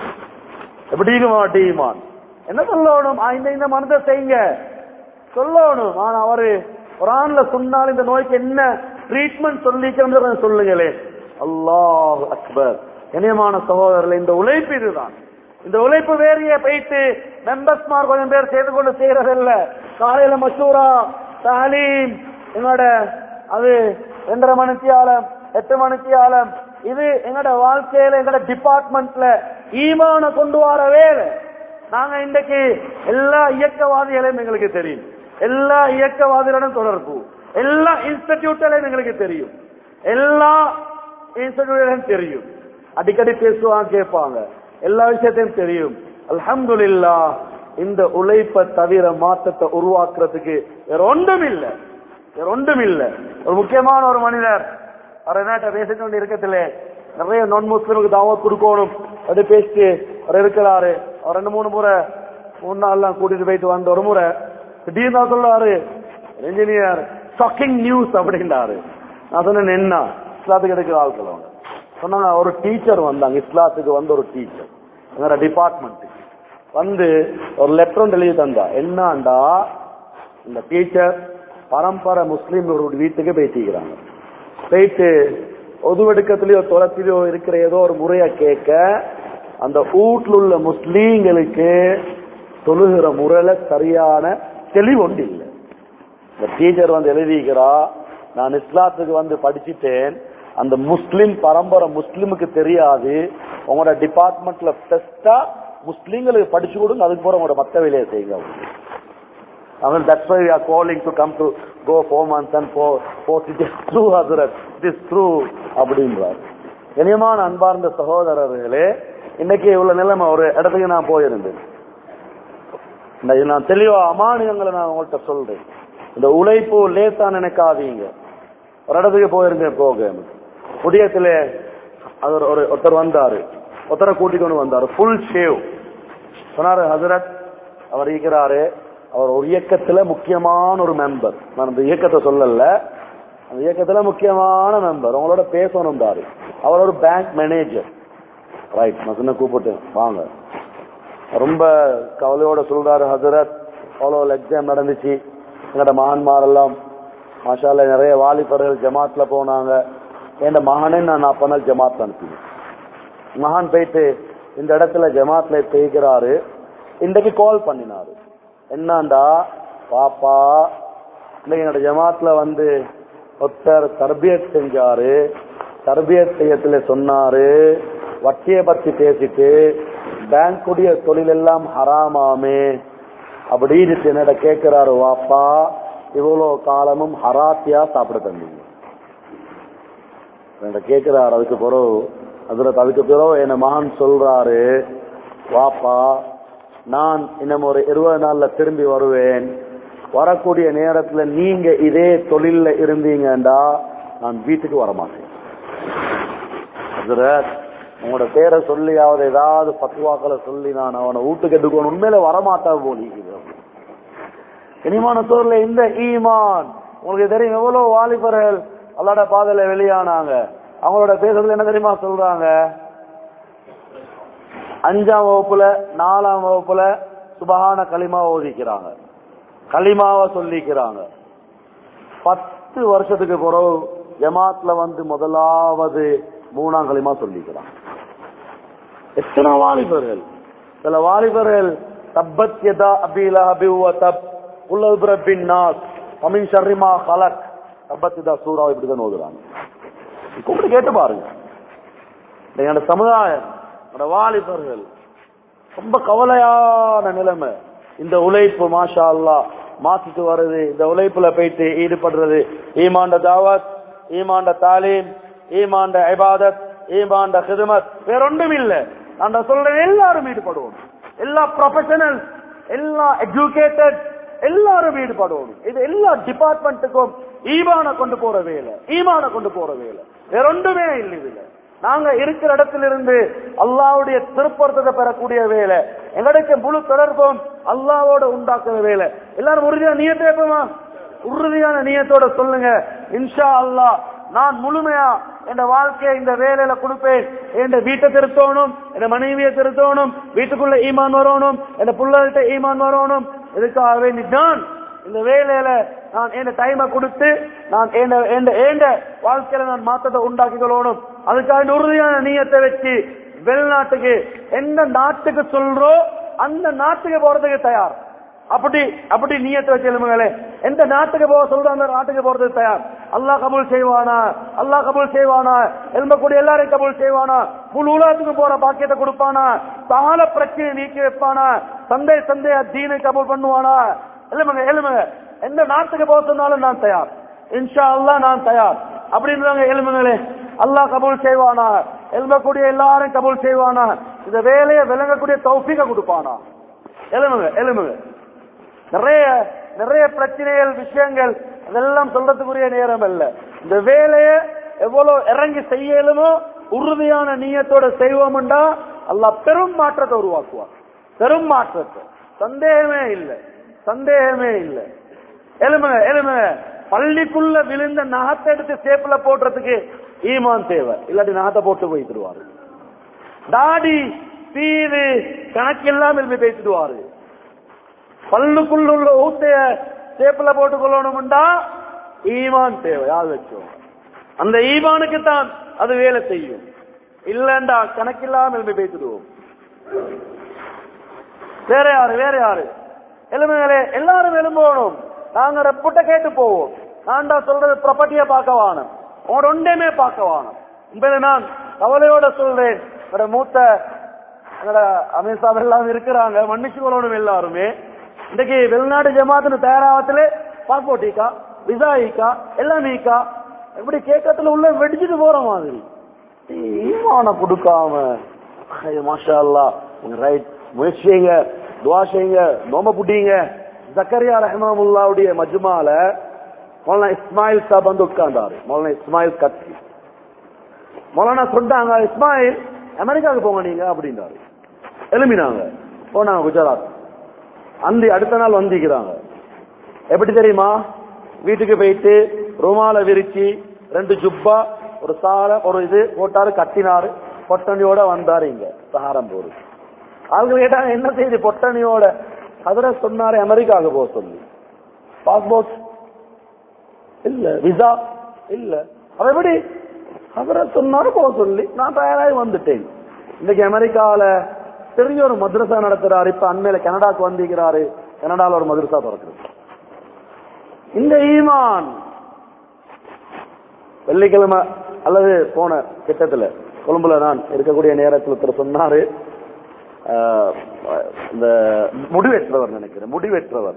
எப்படி மாட்டீமான் என்ன சொல்லணும் ஆ, இந்த இந்த மருந்தை செய்யுங்க சொல்லணும் ஆனா அவரு குரான்ல சொன்னால் இந்த நோய்க்கு என்ன ட்ரீட்மெண்ட் சொல்லிக்கிறோம் சொல்லுங்களே அல்லாஹ் அக்பர் இனியமான சகோதரர்கள் இந்த உழைப்பு இதுதான் இந்த உழைப்பு வேறையே போயிட்டு மெம்பர்ஸ்மார் கொஞ்சம் பேர் சேர்ந்து கொண்டு செய்யறதில்ல காலையில மசூரா தாலீம் எங்களோட அது ரெண்டரை மணிக்கு ஆலம் எட்டு மணிக்கு ஆலம் இது எங்களோட வாழ்க்கையில எங்களோட டிபார்ட்மெண்ட்ல ஈமான கொண்டு வர வேலை நாங்க இன்றைக்கு எல்லா இயக்கவாதிகளையும் எங்களுக்கு தெரியும் எல்லா இயக்கவாதிகளுடன் தொடர்பு எல்லா இன்ஸ்டிடியூட்லையும் எங்களுக்கு தெரியும் எல்லா இன்ஸ்டிடியூட்லையும் தெரியும் அடிக்கடி பேசுவாங்க கேட்பாங்க எல்லா விஷயத்தையும் தெரியும் அல்ஹம்துலில்லா இந்த உழைப்பை தவிர மாற்றத்தை உருவாக்குறதுக்கு வேற ஒன்றும் இல்ல வேற ஒன்றும் இல்ல ஒரு முக்கியமான ஒரு மனிதர் அவர் என்ன பேசிட்டு கொண்டு இருக்கத்துல நிறைய நான் முஸ்லிமுக்கு தாவத் கொடுக்கணும் அது பேசிட்டு அவர் இருக்கிறாரு அவர் ரெண்டு மூணு முறை மூணு நாள்லாம் கூட்டிட்டு போயிட்டு வந்த ஒரு முறை திடீர்னு அவர் சொல்றாரு இன்ஜினியர் ஷாக்கிங் நியூஸ் அப்படின்றாரு நான் சொன்னேன் என்ன இஸ்லாத்துக்கு எடுக்கிற ஆட்கள் அவங்க சொன்னாங்க ஒரு டீச்சர் வந்தாங்க இஸ்லாத்துக்கு வந்து ஒரு டீச்சர் எங்களோட டிபார்ட்மெண்ட்டுக்கு வந்து ஒரு லெட்டர் ஒன்று எழுதி தந்தா என்னண்டா இந்த டீச்சர் பரம்பரை முஸ்லீம் ஒரு வீட்டுக்கு போயிட்டிருக்கிறாங்க போயிட்டு ஒதுவெடுக்கத்திலேயோ துரத்திலேயோ இருக்கிற ஏதோ ஒரு முறைய கேட்க அந்த வீட்டில் உள்ள முஸ்லீம்களுக்கு தொழுகிற முறையில சரியான தெளிவு ஒன்று இல்லை இந்த டீச்சர் வந்து எழுதிக்கிறா நான் இஸ்லாத்துக்கு வந்து படிச்சுட்டேன் அந்த முஸ்லிம் பரம்பரை முஸ்லிமுக்கு தெரியாது உங்களோட டிபார்ட்மெண்ட்ல பெஸ்டா முஸ்லீம்களுக்கு படிச்சு கொடுங்க அதுக்கு போற உங்களோட மத்த வேலையை செய்யுங்க அவங்க. அவன் that's why we are calling to come to go four months and four four it is true Hazrat it is true அப்படின்றார் இனியமான அன்பார்ந்த சகோதரர்களே இன்னைக்கு இவ்வளவு நிலைமை ஒரு இடத்துக்கு நான் போயிருந்தேன் இன்னைக்கு நான் தெளிவா அமானியங்களை நான் உங்கள்கிட்ட சொல்றேன் இந்த உழைப்பு லேசா நினைக்காதீங்க ஒரு இடத்துக்கு போயிருந்தேன் போக புதியத்துல அது ஒரு- ஒரு ஒருத்தர் வந்தாரு ஒருத்தரை கூட்டிக் கொண்டு வந்தாரு ஃபுல் ஷேவ் சொன்னாரு ஹசரத் அவர் இருக்கிறாரு அவர் ஒரு இயக்கத்துல முக்கியமான ஒரு மெம்பர் நான் இந்த இயக்கத்தை சொல்லல அந்த இயக்கத்துல முக்கியமான மெம்பர் உங்களோட பேசணும் தாரு அவர் ஒரு பேங்க் மேனேஜர் ரைட் நான் சொன்ன கூப்பிட்டு வாங்க ரொம்ப கவலையோட சொல்றாரு ஹசரத் அவ்வளோ எக்ஸாம் நடந்துச்சு எங்களோட மகான்மாரெல்லாம் மாஷால நிறைய வாலிபர்கள் ஜமாத்ல போனாங்க என் மகனே நான் நான் பண்ண ஜமாத் அனுப்பினேன் மகான் போயிட்டு இந்த இடத்துல ஜமாத்ல தேய்க்கிறாரு இன்றைக்கு கால் பண்ணினாரு என்னண்டா பாப்பா இன்னைக்கு என்னோட ஜமாத்ல வந்து ஒருத்தர் தர்பியத் செஞ்சாரு தர்பியத் செய்யத்துல சொன்னாரு வட்டியை பத்தி பேசிட்டு பேங்குடைய தொழில் எல்லாம் ஹராமாமே அப்படின்னு என்னோட கேட்கிறாரு வாப்பா இவ்வளோ காலமும் ஹராத்தியா சாப்பிட தந்தீங்க என்கிட்ட கேட்கிறாரு அதுக்கு பிறகு அதுல அதுக்கு பிறகு என்ன மகன் சொல்றாரு வாப்பா நான் இன்னும் ஒரு இருபது நாள்ல திரும்பி வருவேன் வரக்கூடிய நேரத்துல நீங்க இதே தொழில்ல இருந்தீங்கடா நான் வீட்டுக்கு வரமாட்டேன் ஹஜ்ரத், உங்களோட பேரை சொல்லியாவது ஏதாவது பத்துவாக்களை சொல்லி நான் அவனை வீட்டுக்கு எடுக்கணும் உண்மையில வரமாட்டா போலிக்குது இனிமான சோர்ல இந்த ஈமான் உங்களுக்கு தெரியும் எவ்வளவு வாலிபர்கள் அல்லாட பாதையில வெளியானாங்க அவங்களோட பேசுறது என்ன தெரியுமா சொல்றாங்க அஞ்சாம் வகுப்புல நாலாம் வகுப்புல சுபஹான களிமா ஓதிக்கிறாங்க களிமாவை சொல்லிக்கிறாங்க பத்து வருஷத்துக்கு பிறகு ஜமாத்ல வந்து முதலாவது மூணாம் களிமா சொல்லிக்கிறாங்க எத்தனை வாலிபர்கள் சில வாலிபர்கள் தப்பத் யதா அபிலா அபிவ தப் உள்ள பிரபின் நாஸ் அமின் ஷர்ரிமா ஹலக் தப்பத் யதா சூறா இப்படிதான் ஓதுறாங்க கூப்பிட்டு கேட்டு பாருங்க எங்களோட சமுதாயம் என்னோட வாலிபர்கள் ரொம்ப கவலையான நிலைமை இந்த உழைப்பு மாஷா அல்லா மாத்திட்டு வருது இந்த உழைப்புல போயிட்டு ஈடுபடுறது ஈமாண்ட தாவத் ஈமாண்ட தாலீம் ஈமாண்ட இபாதத் ஈமாண்ட ஹிதமத் வேற ஒன்றும் இல்ல நான் சொல்றேன் எல்லாரும் ஈடுபடுவோம் எல்லா ப்ரொஃபஷனல் எல்லா எஜுகேட்டட் எல்லாரும் ஈடுபடுவோம் இது எல்லா டிபார்ட்மெண்ட்டுக்கும் ஈமான கொண்டு போற வேலை ஈமான கொண்டு போற வேலை வேற ஒன்றுமே இல்லை இதுல நாங்க இருக்கிற இடத்திலிருந்து அல்லாவுடைய திருப்பொருத்தத்தை பெறக்கூடிய வேலை எங்களுக்கு முழு தொடர்பும் அல்லாவோட உண்டாக்குற வேலை எல்லாரும் உறுதியான நியத்தை எப்பமா உறுதியான நியத்தோட சொல்லுங்க இன்ஷா அல்லாஹ் நான் முழுமையா என் வாழ்க்கையை இந்த வேலையில கொடுப்பேன் என் வீட்டை திருத்தணும் என் மனைவியை திருத்தணும் வீட்டுக்குள்ள ஈமான் வரணும் என் பிள்ளைகிட்ட ஈமான் வரணும் இதுக்காக வேண்டி நான் இந்த வேலையில நான் என் டைமை கொடுத்து நான் ஏண்ட வாழ்க்கையில நான் மாற்றத்தை உண்டாக்கி கொள்ளணும் அதுக்காக உறுதியான நீயத்தை வச்சு வெளிநாட்டுக்கு எந்த நாட்டுக்கு சொல்றோ அந்த நாட்டுக்கு போறதுக்கு தயார் அப்படி அப்படி நீயத்தை வச்சு எழுமுகளே எந்த நாட்டுக்கு போக சொல்ற அந்த நாட்டுக்கு போறதுக்கு தயார் அல்லாஹ் கபூல் செய்வானா அல்லாஹ் கபூல் செய்வானா எழும்பக்கூடிய எல்லாரையும் கபூல் செய்வானா முழு உலகத்துக்கு போற பாக்கியத்தை கொடுப்பானா தால பிரச்சனை நீக்கி வைப்பானா சந்தை சந்தைய தீனை கபூல் பண்ணுவானா எழுமுங்க எழுமுங்க எந்த நாட்டுக்கு போக சொன்னாலும் நான் தயார் இன்ஷா அல்லாஹ் நான் தயார் அப்படின்றாங்க எழுமுங்களே அல்லாஹ் கபூல் செய்வானா எழும்பக்கூடிய எல்லாரும் கபூல் செய்வானா இந்த வேலையை விளங்கக்கூடிய தௌஃபிக கொடுப்பானா எழுமுங்க எழுமுங்க நிறைய நிறைய பிரச்சனைகள் விஷயங்கள் அதெல்லாம் சொல்றதுக்குரிய நேரம் அல்ல இந்த வேலையை எவ்வளவு இறங்கி செய்யலுமோ உறுதியான நீயத்தோட செய்வோம்டா அல்லாஹ் பெரும் மாற்றத்தை உருவாக்குவார் பெரும் மாற்றத்தை சந்தேகமே இல்லை சந்தேகமே இல்லை எலுமுங்க எலுமுங்க பள்ளிக்குள்ள விழுந்த நகத்தை எடுத்து சேப்புல போடுறதுக்கு ஈமான் தேவை இல்லாட்டி நகத்தை போட்டு போய்த்துடுவாரு தாடி தீது கணக்கில்லாமல் பேசிடுவாரு பல்லுக்குள்ள உள்ள ஊத்தைய சேப்புல போட்டு கொள்ளணும்டா ஈமான் தேவை யார் வச்சோம் அந்த ஈமானுக்கு தான் அது வேலை செய்யும் இல்லண்டா கணக்கில்லாமல் பேசிடுவோம் வேற யாரு வேற யாரு எலுமைகளே எல்லாரும் எலும்போணும் நாங்க ரெப்புட்ட கேட்டு போவோம் நான்டா சொல்றது ப்ராப்பர்ட்டிய பார்க்க வாணும் உங்களோட ஒன்றையுமே பார்க்க வாணும் என்பதை நான் கவலையோட சொல்றேன் என்னோட மூத்த எங்களோட அமீர் சாப் எல்லாம் இருக்கிறாங்க மன்னிச்சு கொள்ளணும் எல்லாருமே இன்னைக்கு வெளிநாடு ஜமாத்துன்னு தயாராகத்துல பாஸ்போர்ட் ஈக்கா விசா ஈக்கா எல்லாம் ஈக்கா இப்படி கேட்கறதுல உள்ள வெடிச்சிட்டு போற மாதிரி ஈமான கொடுக்காம ஐயோ, மாஷா அல்லா ரைட் முயற்சி செய்யுங்க துவா செய்யுங்க நோம புட்டிங்க ஜக்கரியா ரஹ்மாவுல்லாவுடைய மஜ்மால மௌலானா இஸ்மாயில் சாப் வந்து உட்கார்ந்தாரு மௌலானா இஸ்மாயில் கட்சி மௌலானா சொன்னாங்க இஸ்மாயில் அமெரிக்காவுக்கு போங்க நீங்க அப்படின்றாரு எழுப்பினாங்க போனாங்க குஜராத் அந்த அடுத்த நாள் வந்திக்கிறாங்க எப்படி தெரியுமா வீட்டுக்கு போயிட்டு ருமால விரிச்சு ரெண்டு ஜுப்பா ஒரு சாலை ஒரு இது போட்டாரு கட்டினாரு பொட்டணியோட வந்தாரு இங்க சஹாரம்பூர் அவங்க கேட்டாங்க என்ன செய்தி பொட்டணியோட அதுல சொன்னாரு அமெரிக்காவுக்கு போக சொல்லி பாஸ்போர்ட் இல்ல விசா இல்ல அவ எப்படி அவரை சொன்னாரு போக சொல்லி நான் தயாராகி வந்துட்டேன் இன்னைக்கு அமெரிக்கால பெரிய ஒரு மദ്രസா நடத்துறாரு இப்ப அண்மையில கனடாக்கு வந்திருக்கிறாரு கனடால ஒரு மദ്രസா திறக்கிறது இந்த ஈமான் வெள்ளிக்கிழமை அல்லது போன கிட்டத்துல கொழும்புல நான் இருக்கக்கூடிய நேரத்தில் ஒருத்தர் சொன்னாரு ஆஹ், இந்த முடிவெற்றவர் நினைக்கிறேன் முடிவெற்றவர்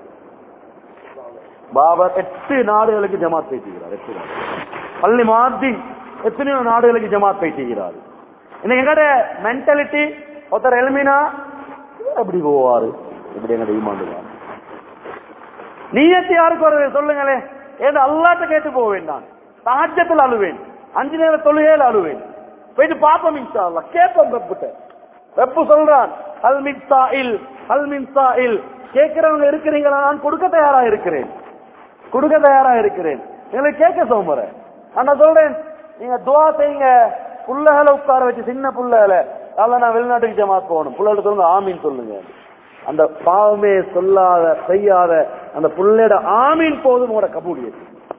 பாபர் எட்டு நாடுகளுக்கு ஜமாத் பேசுகிறார் எட்டு நாடு பள்ளி மாற்றி எத்தனையோ நாடுகளுக்கு ஜமாத் பேசுகிறார் இன்னைக்கு எங்கட மென்டாலிட்டி ஒருத்தர் எலுமினா எப்படி போவாரு இப்படி எங்க ஈமாண்டுவார் நீயத்து யாருக்கு வருது சொல்லுங்களே ஏதோ அல்லாட்ட கேட்டு போக வேண்டாம் தாஜத்தில் அழுவேன் அஞ்சு நேர தொழுகையில் அழுவேன் போயிட்டு பாப்போம் இன்ஷா அல்லாஹ் கேட்போம் வெப்புட்ட வெப்பு சொல்றான் ஹல் மின் சாயில் ஹல் மின் சாயில் கேட்கிறவங்க இருக்கிறீங்களா நான் கொடுக்க தயாரா இருக்கிறேன் கொடுக்க தயாரா இருக்கிறேன் எங்களுக்கு கேட்க சோமர நான் சொல்றேன் நீங்க துவா செய்யுங்க புள்ளகளை உட்கார வச்சு சின்ன புள்ளகளை அதெல்லாம் நான் வெளிநாட்டுக்கு ஜமாத் போகணும் புள்ளகளை சொல்லுங்க ஆமீன் சொல்லுங்க அந்த பாவமே சொல்லாத செய்யாத அந்த புள்ளையோட ஆமீன் போதும் உங்களோட கபூலியது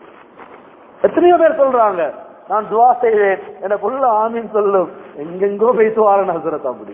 எத்தனையோ பேர் சொல்றாங்க நான் துவா செய்வேன் என புள்ள ஆமீன் சொல்லும் எங்கெங்கோ பேசு வாரன் ஹசரத் அப்படி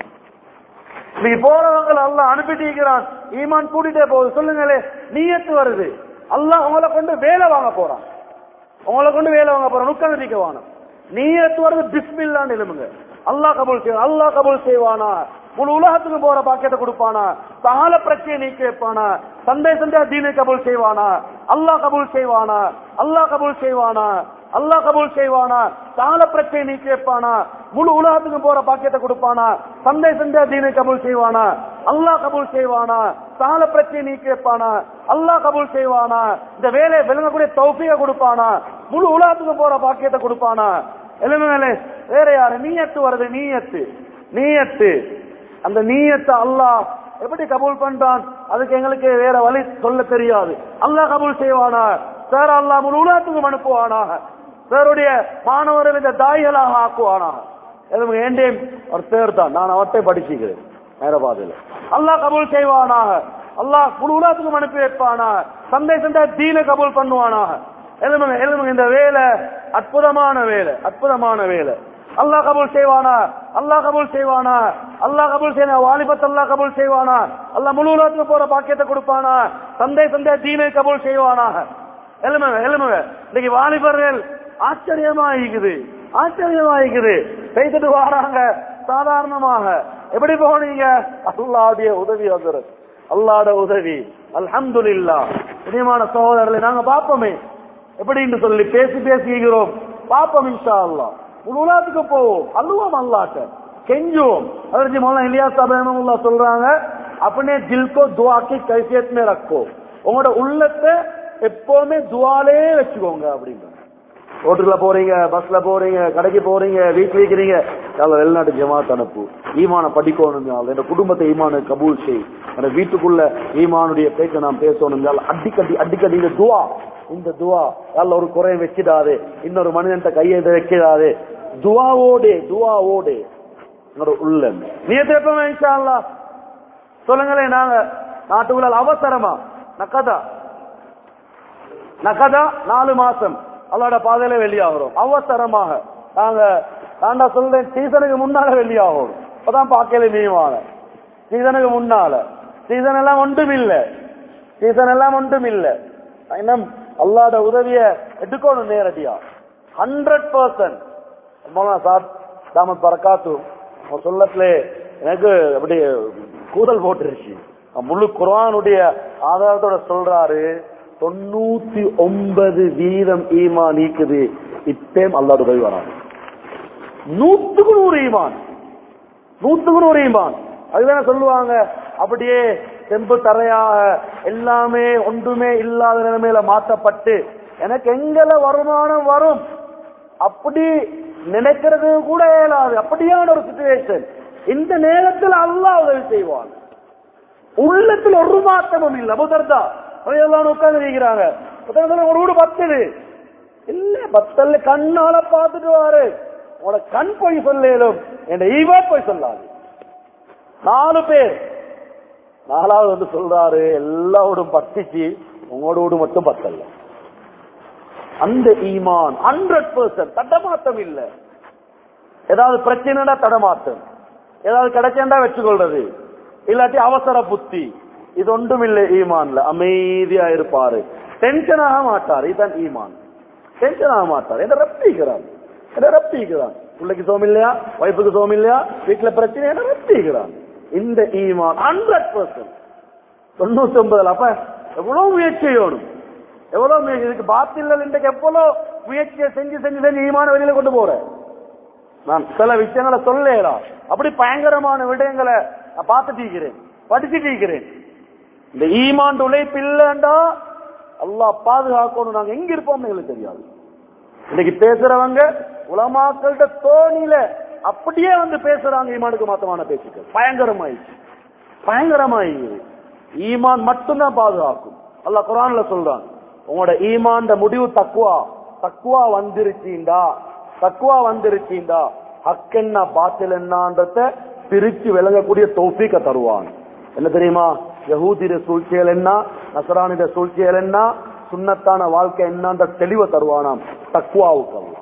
நீ போறவங்க அல்லாஹ் அனுப்பிட்டிருக்கிறான் ஈமான் கூட்டிட்டே போகுது சொல்லுங்களே நீயத்து வருது அல்லாஹ் உங்களை கொண்டு வேலை வாங்க போறான் உங்களை கொண்டு வேலை வாங்க போறான் உட்கார்ந்து நிக்க வானம் நீயத்து வருது பிஸ்மில்லான்னு எழுமுங்க அல்லாஹ் கபூல் செய்வான் அல்லாஹ் கபூல் செய்வானா முழு உலகத்துக்கு போற பாக்கியத்தை கொடுப்பானா சகால பிரச்சனை நீக்க வைப்பானா சந்தை சந்தையா தீனை கபூல் செய்வானா அல்லாஹ் கபூல் செய்வானா அல்லாஹ் கபூல் செய்வானா அல்லாஹ் கபூல் செய்வானா சகால பிரச்சனை நீக்க வைப்பானா முழு உலகத்துக்கு போற பாக்கியத்தை கொடுப்பானா சந்தை சந்தையா தீனை கபூல் செய்வானா அல்லாஹ் கபூல் செய்வானா சகால பிரச்சனை நீக்க வைப்பானா அல்லாஹ் கபூல் செய்வானா இந்த வேலையை விளங்கக்கூடிய தௌஃபிய கொடுப்பானா முழு உலகத்துக்கு போற பாக்கியத்தை கொடுப்பானா எழுதுங்களே வேற யாரு நீயத்து வருது நீயத்து நீயத்து அந்த நீயத்தை அல்லாஹ் எப்படி கபூல் பண்றான் அதுக்கு எங்களுக்கு வேற வழி சொல்ல தெரியாது அல்லாஹ் கபூல் செய்வானா சார் அல்லாஹ் முழு உலகத்துக்கும் அனுப்புவானா சாருடைய மாணவர்கள் இந்த தாய்களாக ஆக்குவானா எதுவும் ஏண்டேன் ஒரு பேர் தான் நான் அவற்றை படிச்சுக்கிறேன் நேரபாதையில் அல்லாஹ் கபூல் செய்வானாக அல்லாஹ் முழு உலகத்துக்கும் அனுப்பி வைப்பானா சந்தேசம் தீன கபூல் பண்ணுவானாக எழுதுங்க எழுதுங்க இந்த வேலை அற்புதமான வேலை அற்புதமான வேலை அல்லாஹ் கபூல் செய்வானா அல்லாஹ் கபூல் செய்வானா அல்லாஹ் கபூல் செய்வானா வாலிபத் அல்லாஹ் கபூல் செய்வானா அல்லாஹ் முழு உலகத்துக்கு போற பாக்கியத்தை கொடுப்பானா சந்தை சந்தை தீனை கபூல் செய்வானா எழுமுங்க எழுமுங்க இன்னைக்கு வாலிபர்கள் ஆச்சரியமா இருக்குது ஆச்சரியமா இருக்குது செய்துட்டு வராங்க சாதாரணமாக எப்படி போனீங்க அல்லாவுடைய உதவி வந்துரு அல்லாட உதவி அல்ஹம்துலில்லா இனியமான சகோதரர்களை நாங்க பார்ப்போமே எப்படின்னு சொல்லி பேசி பேசிக்கிறோம் பார்ப்போம் இன்ஷா அல்லாஹ் முழு உலகத்துக்கு போவோம் அல்லுவோம் அல்லாட்ட கெஞ்சுவோம் அதற்கு மௌலானா இலியாஸ் அபேமல்லா சொல்றாங்க अपने दिल को दुआ की कैफियत में रखो உங்களோட உள்ளத்தை எப்பவுமே துவாலே வச்சுக்கோங்க அப்படிங்க ரோட்டுல போறீங்க பஸ்ல போறீங்க கடைக்கு போறீங்க வீட்டுல இருக்கிறீங்க யாழ்லா வெளிநாட்டு ஜமாத் அனுப்பு ஈமான படிக்கணும் யாழ்லா. என் குடும்பத்தை ஈமான கபூல் செய் என் வீட்டுக்குள்ள ஈமானுடைய பேச்ச நாம் பேசணும் யாழ்லா. அடிக்கடி அடிக்கடி இந்த துவா இந்த துவா யாழ்லா ஒரு குறைய வச்சிடாது இன்னொரு மனிதன் கையை இதை வைக்கிறாது துவாவோடே துவாவோடே என்னோட உள்ள நீ எப்பவுமே இன்ஷா அல்லாஹ் சொல்லுங்களேன் நாங்க நாட்டுக்குள்ள அவசரமா நக்கதா நக்கதா நாலு மாசம் அல்லாட பாதையில வெளியாகிறோம் அவசரமாக நாங்க நான் சொல்றேன் சீசனுக்கு முன்னால வெளியாகும் இப்பதான் பார்க்கல மீவான சீசனுக்கு முன்னால சீசன் எல்லாம் ஒன்றும் இல்ல சீசன் எல்லாம் ஒன்றும் இல்ல இன்னும் அல்லாட உதவிய எடுக்கணும் நேரடியா ஹண்ட்ரட் பர்சன்ட் சாத் தாமத் பறக்காத்து உன் சொல்லத்துல எனக்கு அப்படி கூதல் போட்டுருச்சு முழு குரானுடைய ஆதாரத்தோட சொல்றாரு தொண்ணூத்தி ஒன்பது வீதம் ஈமா நீக்குது இப்பேம் அல்லாட உதவி வராது நூத்துக்கு நூறு ஈமான் நூத்துக்கு நூறு ஈமான் அதுதானே சொல்லுவாங்க அப்படியே செம்பு தரையாக எல்லாமே ஒன்றுமே இல்லாத நிலைமையில மாற்றப்பட்டு எனக்கு எங்கல வருமானம் வரும் அப்படி நினைக்கிறது கூட இயலாது அப்படியான ஒரு சுச்சுவேஷன் இந்த நேரத்தில் அல்லாஹ் உதவி செய்வான் உள்ளத்தில் ஒரு மாற்றமும் இல்லை அபுதர்தா எல்லாம் உட்கார்ந்து இருக்கிறாங்க ஒரு வீடு பத்துது இல்ல பத்தல்ல கண்ணால பார்த்துட்டு வாரு உனோட கண் போய் சொல்லும் என் ஈவா போய் சொல்லாது நாலு பேர் நாலாவது வந்து சொல்றாரு எல்லா வீடும் பத்துச்சு உங்களோட வீடு மட்டும் பத்தல்ல அந்த ஈமான் ஹண்ட்ரட் பர்சன்ட் தடமாட்டம் இல்ல ஏதாவது பிரச்சனைனா தடமாட்டம் ஏதாவது கிடைச்சா வச்சுக்கொள்றது இல்லாட்டி அவசர புத்தி இது ஒன்றும் இல்லை ஈமான்ல அமைதியா இருப்பாரு டென்ஷன் ஆக மாட்டார் இதுதான் ஈமான் டென்ஷன் ஆக மாட்டார் என்ன ரப்பிக்கிறான் என்ன ரப்பிக்கிறான் பிள்ளைக்கு சோம் இல்லையா வைஃபுக்கு சோம் இல்லையா வீட்டுல பிரச்சனை என்ன ரப்பிக்கிறான் இந்த ஈமான் ஹண்ட்ரட் பர்சன்ட் தொண்ணூத்தி ஒன்பதுல அப்ப எவ்வளவு முயற்சி செய்யணும் எவ்வளவு முயற்சி இதுக்கு பாத்தில்ல இன்றைக்கு எவ்வளவு முயற்சியை செஞ்சு செஞ்சு செஞ்சு ஈமான வெளியில கொண்டு போறேன் நான் சில விஷயங்களை சொல்லலாம் அப்படி பயங்கரமான விடயங்களை நான் பார்த்துட்டு இருக்கிறேன் படிச்சுட்டு இருக்கிறேன் இந்த ஈமான் உழைப்பு இல்லைண்டா அல்லாஹ் பாதுகாக்கணும் நாங்க எங்க இருப்போம்னு எங்களுக்கு தெரியாது இன்னைக்கு பேசுறவங்க உலமாக்கள்கிட்ட தோணியில அப்படியே வந்து பேசுறாங்க ஈமானுக்கு மாத்தமான பேச்சுக்கள் பயங்கரமாயிடுச்சு பயங்கரமாயிடுது ஈமான் மட்டும்தான் பாதுகாக்கும் அல்லாஹ் குரான்ல சொல்றான் உங்களோட ஈமான் முடிவு தக்குவா தக்குவா வந்துருச்சீண்டா தக்குவா வந்துருச்சீண்டா ஹக் என்ன பாத்தில் என்னன்றத பிரிச்சு விளங்கக்கூடிய தௌஃபீக்க தருவான் என்ன தெரியுமா யகூதிர சூழ்ச்சியல் என்ன நசரானிட சூழ்ச்சியல் என்ன சுண்ணத்தான வாழ்க்கை என்னன்ற தெளிவை தருவானாம் தக்குவாவுக்கு அல்லாஹ்.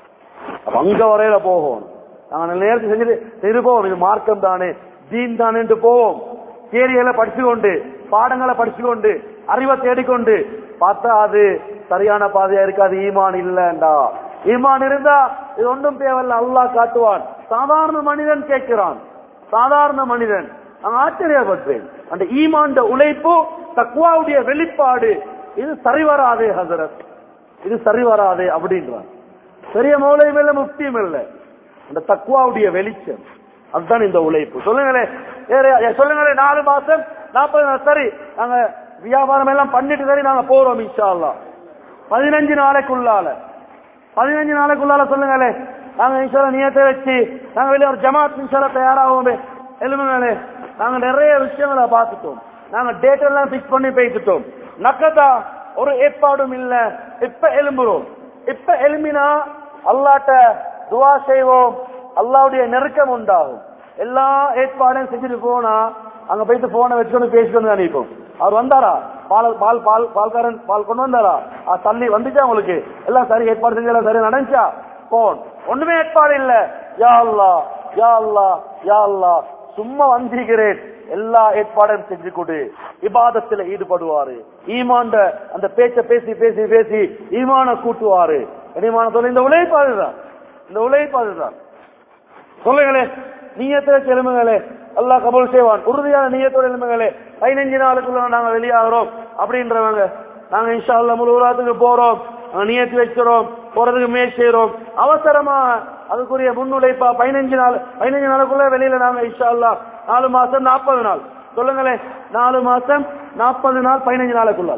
அப்ப அங்க வரையில போகும் நாங்க நல்ல நேரத்துக்கு செஞ்சுட்டு சரி போவோம் இது மார்க்கம் தானே தீன் தானேன்ட்டு போவோம் தியரிகளை படிச்சு கொண்டு பாடங்களை படிச்சு கொண்டு அறிவை தேடிக்கொண்டு பார்த்தா அது சரியான பாதையா இருக்காது ஈமான் இல்லண்டா ஈமான் இருந்தா இது ஒன்றும் தேவையில்ல அல்லாஹ் காட்டுவான் சாதாரண மனிதன் கேட்கிறான் சாதாரண மனிதன் நான் ஆச்சரியப்பட்டேன் அந்த ஈமான் உழைப்பு தக்குவாவுடைய வெளிப்பாடு இது சரி வராதே ஹசரத் இது சரி வராதே அப்படின்றான் பெரிய மௌலையும் இல்ல முக்தியும் இல்ல அந்த தக்குவாவுடைய வெளிச்சம் அதுதான் இந்த உழைப்பு சொல்லுங்களேன் வேற சொல்லுங்களேன் நாலு மாசம் நாற்பது நாள் சரி நாங்க வியாபாரம் எல்லாம் பண்ணிட்டு சரி நாங்க போறோம் இன்ஷா அல்லாஹ் பதினஞ்சு நாளைக்குள்ளால பதினஞ்சு நாளைக்குள்ளால சொல்லுங்களே நாங்க இன்ஷால நியத்தை வச்சு நாங்க வெளியே ஒரு ஜமாத் இன்ஷால தயாராகுமே எழுமுங்களே நாங்க நிறைய விஷயங்களை பார்த்துட்டோம் நாங்க டேட் எல்லாம் பிக்ஸ் பண்ணி பேசிட்டோம் நக்கதா ஒரு ஏற்பாடும் இல்ல இப்ப எலும்புறோம் இப்ப எலும்பினா அல்லாட்ட துவா செய்வோம் அல்லாவுடைய நெருக்கம் உண்டாகும் எல்லா ஏற்பாடையும் செஞ்சுட்டு போனா அங்க போயிட்டு போனை வச்சுக்கொண்டு பேசிக்கொண்டு நினைப்போம் அவர் வந்தாரா பால் பால் பால் பால்காரன் பால் கொண்டு வந்தாரா ஆ, தள்ளி வந்துச்சா உங்களுக்கு எல்லாம் சரி ஏற்பாடு செஞ்சு எல்லாம் சரி நடந்துச்சா போன் ஒண்ணுமே ஏற்பாடு இல்ல யா அல்லா யா அல்லா யா அல்லா சும்மா வந்திருக்கிறேன் எல்லா ஏற்பாடும் செஞ்சு கொடு இபாதத்துல ஈடுபடுவாரு ஈமாண்ட அந்த பேச்ச பேசி பேசி பேசி ஈமான கூட்டுவாரு ஈமான சொல்ல இந்த உழைப்பு அதுதான் இந்த உழைப்பு அதுதான் சொல்லுங்களே நீயத்தை எழுமுங்களே அல்லாஹ் கபூல் செய்வான் உறுதியான நீயத்தோட எழுமுங்களே பதினஞ்சு நாளுக்குள்ள நாங்க வெளியாகிறோம் அப்படின்றவங்க நாங்க இன்ஷா அல்லாஹ் முழு உலகத்துக்கு போறோம் நாங்க நியத்து வச்சுறோம் போறதுக்கு முயற்சி செய்யறோம் அவசரமா அதுக்குரிய முன்னுழைப்பா பதினஞ்சு நாள் பதினஞ்சு நாளுக்குள்ள வெளியில நாங்க இன்ஷா அல்லாஹ் நாலு மாசம் நாற்பது நாள் சொல்லுங்களேன் நாலு மாசம் நாற்பது நாள் பதினஞ்சு நாளுக்குள்ளால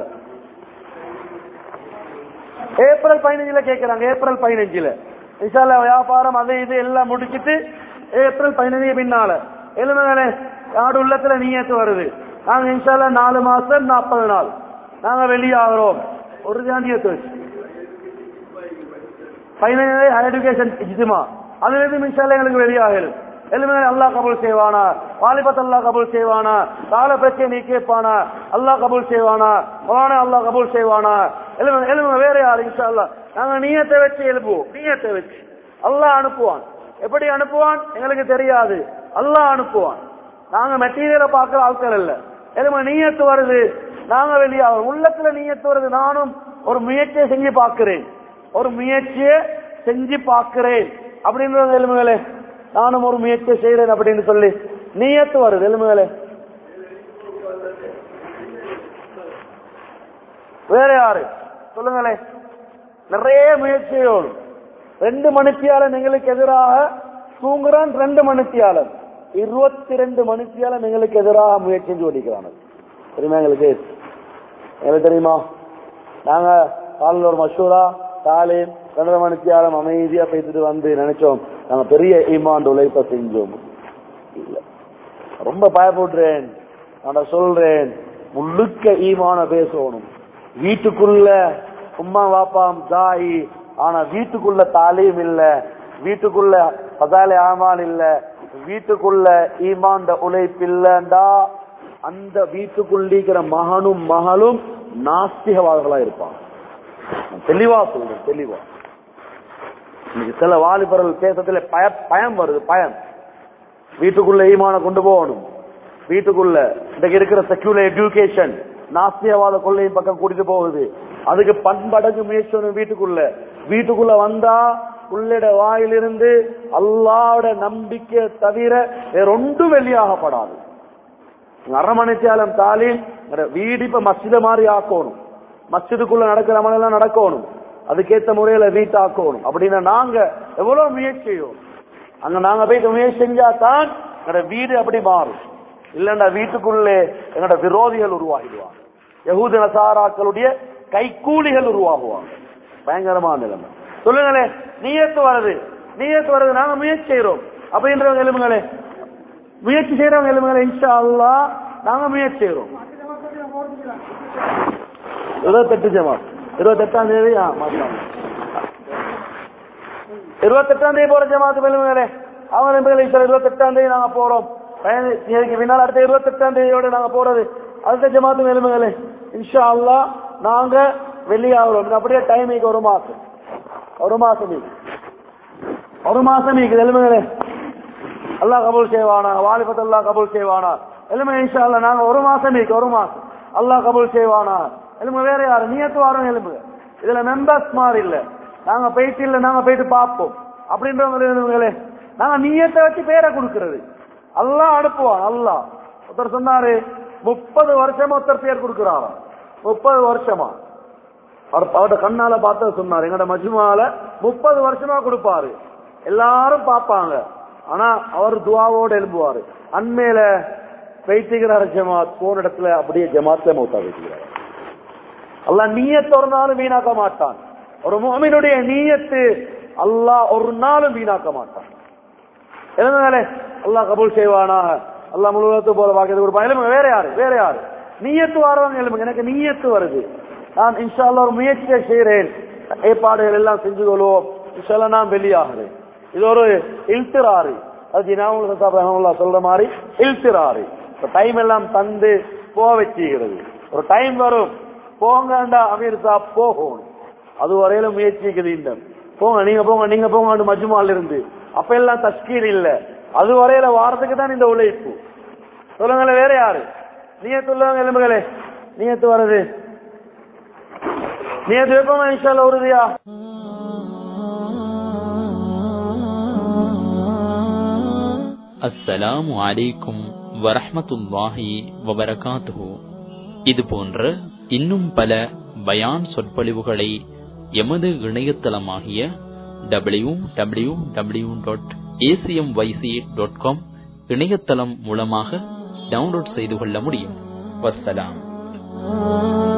ஏப்ரல் பதினஞ்சுல கேக்குறாங்க ஏப்ரல் பதினஞ்சுல இன்ஷால்லா வியாபாரம் அது இது எல்லாம் முடிச்சிட்டு ஏப்ரல் பதினஞ்சு பின்னால எழுதுங்களே நாடு உள்ளத்துல நீயத்து வருது நாங்க இன்ஷால்லா நாலு மாசம் நாற்பது நாள் நாங்க வெளியாகிறோம் ஒரு ஜாண்டியத்து வச்சு பதினஞ்சு ஹையர் எஜுகேஷன் இஜ்திமா அதுல இருந்து இன்ஷால்லா எங்களுக்கு வெளியாகிறது எலுமே அல்லாஹ் கபூல் செய்வானா வாலிபத் அல்லாஹ் கபூல் செய்வானா கால பிரச்சனை நீ கேட்பானா அல்லாஹ் கபூல் செய்வானா மௌலானா அல்லாஹ் கபூல் செய்வானா எலுமே எலுமே வேற யாரு இன்ஷா அல்லாஹ் நாங்க நீயத்தை வச்சு எழுப்புவோம் நீயத்தை வச்சு அல்லாஹ் அனுப்புவான் எப்படி அனுப்புவான் எங்களுக்கு தெரியாது அல்லாஹ் அனுப்புவான் நாங்க மெட்டீரியலை பார்க்கிற ஆட்கள் இல்ல எலுமே நீயத்து வருது நாங்க வெளியாகும் உள்ளத்துல நீயத்து வருது நானும் ஒரு முயற்சியை செஞ்சு பார்க்கிறேன் ஒரு முயற்சியை செஞ்சு பார்க்கிறேன் அப்படின்றது எலும்புகளே நானும் ஒரு முயற்சி செய்யறேன் அப்படின்னு சொல்லி நீயத்து வருது எலும்புகளே வேற யாரு சொல்லுங்களே நிறைய முயற்சியோடு ரெண்டு மணித்தியாளன் எங்களுக்கு எதிராக தூங்குறான் ரெண்டு மணித்தியாளன் இருபத்தி ரெண்டு மணித்தியாளன் எங்களுக்கு எதிராக முயற்சி செஞ்சு ஓடிக்கிறான் தெரியுமா எங்களுக்கு எங்களுக்கு தெரியுமா நாங்க காலையில் ஒரு மஷூரா தாலீம் ரெண்டரை மணித்தியாலம் அமைதியா பேசிட்டு வந்து நினைச்சோம் நாங்க பெரிய ஈமான் உழைப்ப செஞ்சோம் இல்ல ரொம்ப பயப்படுறேன் நான் சொல்றேன் முழுக்க ஈமான பேசணும் வீட்டுக்குள்ள உம்மா வாப்பாம் தாய் ஆனா வீட்டுக்குள்ள தாலீம் இல்ல வீட்டுக்குள்ள பதாலே ஆமால் இல்ல வீட்டுக்குள்ள ஈமாண்ட உழைப்பு இல்லண்டா அந்த வீட்டுக்குள்ளிக்கிற மகனும் மகளும் நாஸ்திகவாதிகளா இருப்பாங்க நான் தெளிவா சொல்றேன் தெளிவா இன்னைக்கு சில வாலிபர்கள் பேசத்துல பய பயம் வருது பயம் வீட்டுக்குள்ள ஈமான கொண்டு போகணும் வீட்டுக்குள்ள இன்றைக்கு இருக்கிற செக்யூலர் எஜுகேஷன் நாஸ்தியவாத கொள்ளையின் பக்கம் கூட்டிட்டு போகுது அதுக்கு பண்படங்கு முயற்சி வேணும் வீட்டுக்குள்ள வீட்டுக்குள்ள வந்தா உள்ளிட வாயிலிருந்து அல்லாவோட நம்பிக்கை தவிர வேற ஒன்றும் வெளியாகப்படாது அரமணிச்சாலம் தாலீம் வீடு இப்ப மஸ்ஜித மாதிரி ஆக்கணும் மஸ்ஜிதுக்குள்ள நடக்கிற அமலெல்லாம் நடக்கணும் அதுக்கேத்த முறையில வீட்டாக்கணும் அப்படின்னா நாங்க எவ்வளவு முயற்சி செய்யும் அங்க நாங்க போயிட்டு முயற்சி செஞ்சா தான் எங்களோட வீடு அப்படி மாறும் இல்லண்டா வீட்டுக்குள்ளே எங்களோட விரோதிகள் உருவாகிடுவாங்க யகூத நசாராக்களுடைய கைக்கூலிகள் உருவாகுவாங்க பயங்கரமான நிலைமை சொல்லுங்களே நீயத்து வருது நீயத்து வருது நாங்க முயற்சி செய்யறோம் அப்படின்றவங்க எலும்புங்களே முயற்சி செய்யறவங்க எலும்புங்களே இன்ஷா அல்லா நாங்க முயற்சி செய்யறோம் இருபத்தெட்டு ஜமாத் இருபத்தெட்டாம் தேதி ஆ, மாத்தலாம். இருபத்தெட்டாம் தேதி போற ஜமாத்து எலும்புங்களே அவங்க எலும்புகளே இருபத்தெட்டாம் தேதி நாங்க போறோம் பதினஞ்சு தேதிக்கு பின்னால் அடுத்த இருபத்தெட்டாம் தேதியோட நாங்க போறது அடுத்த ஜமாத்து எலும்புங்களே இன்ஷா அல்லா நாங்க வெளியாகிறோம் இது அப்படியே டைமிங் ஒரு மாசம் ஒரு மாசம் இது. ஒரு மாசம் இருக்குது எலும்புங்களே அல்லாஹ் கபூல் செய்வானா வாலிபத் அல்லாஹ் கபூல் செய்வானா எலுமே இன்ஷா அல்லாஹ் நாங்க ஒரு மாசம் இருக்கு ஒரு மாசம் அல்லாஹ் கபூல் செய்வானா எலும்பு வேற யாரு நீயத்து வாரம் எலும்பு இதுல மெம்பர்ஸ் மாதிரி இல்ல நாங்க போயிட்டு இல்ல நாங்க போயிட்டு பார்ப்போம் அப்படின்றவங்க எலும்புகளே நாங்க நீயத்தை வச்சு பேரை கொடுக்கிறது அல்லாஹ் அனுப்புவான் அல்லாஹ் ஒருத்தர் சொன்னாரு முப்பது வருஷமா ஒருத்தர் பேர் கொடுக்கிறாராம் முப்பது வருஷமா அவர் அவர்கிட்ட கண்ணால பார்த்து சொன்னாரு எங்கட மஜ்மால முப்பது வருஷமா கொடுப்பாரு எல்லாரும் பார்ப்பாங்க ஆனா அவர் துவாவோட எழும்புவாரு அண்மையில வைத்திருக்கிறார் ஜமாத் போன இடத்துல அப்படியே ஜமாத்ல மௌத்தா வைக்கிறார் அல்லாஹ் நீயத்து ஒரு நாளும் வீணாக்க மாட்டான் ஒரு முகமினுடைய நீயத்து அல்லாஹ் ஒரு நாளும் வீணாக்க மாட்டான் எழுதுங்களே அல்லாஹ் கபூல் செய்வானாக அல்லாஹ் முழுவத்து போல வாக்கிறது கொடுப்பான் எழுதுங்க வேற யாரு வேற யாரு நீயத்து வரவங்க எழுதுங்க எனக்கு நீயத்து வருது நான் இன்ஷா அல்லாஹ் ஒரு முயற்சியை செய்கிறேன் ஏற்பாடுகள் எல்லாம் செஞ்சு கொள்வோம் இன்ஷா அல்லாஹ் நான் வெளியாகிறேன் இது ஒரு இல்திராறு அது ஜினாவுல் ஹசாப் ரஹ்மத்துல்லாஹ் சொல்ற மாதிரி இல்திராறு டைம் எல்லாம் தந்து போக வச்சுக்கிறது ஒரு டைம் வரும் போங்கண்டா அமீர் சாப் போகும் அது வரையில முயற்சிக்குது இந்த போங்க நீங்க போங்க நீங்க போங்க மஜ்மால் இருந்து அப்ப எல்லாம் தஸ்கீர் இல்ல அது வரையில வாரத்துக்கு தான் இந்த உழைப்பு சொல்லுங்களேன் வேற யாரு நீங்க சொல்லுவாங்க எலும்புகளே நீயத்து வருது நீயத்து வைப்போமா இன்ஷால்ல உறுதியா அஸ்ஸலாமு அலைக்கும் வரஹ்மத்துல்லாஹி வபரகாத்துஹு இது போன்ற இன்னும் பல பயான் சொற்பொழிவுகளை எமது இணையதளமாகிய W W W dot ACM YC dot com இணையதளம் மூலமாக டவுன்லோட் செய்து கொள்ள முடியும் வஸ்ஸலாம்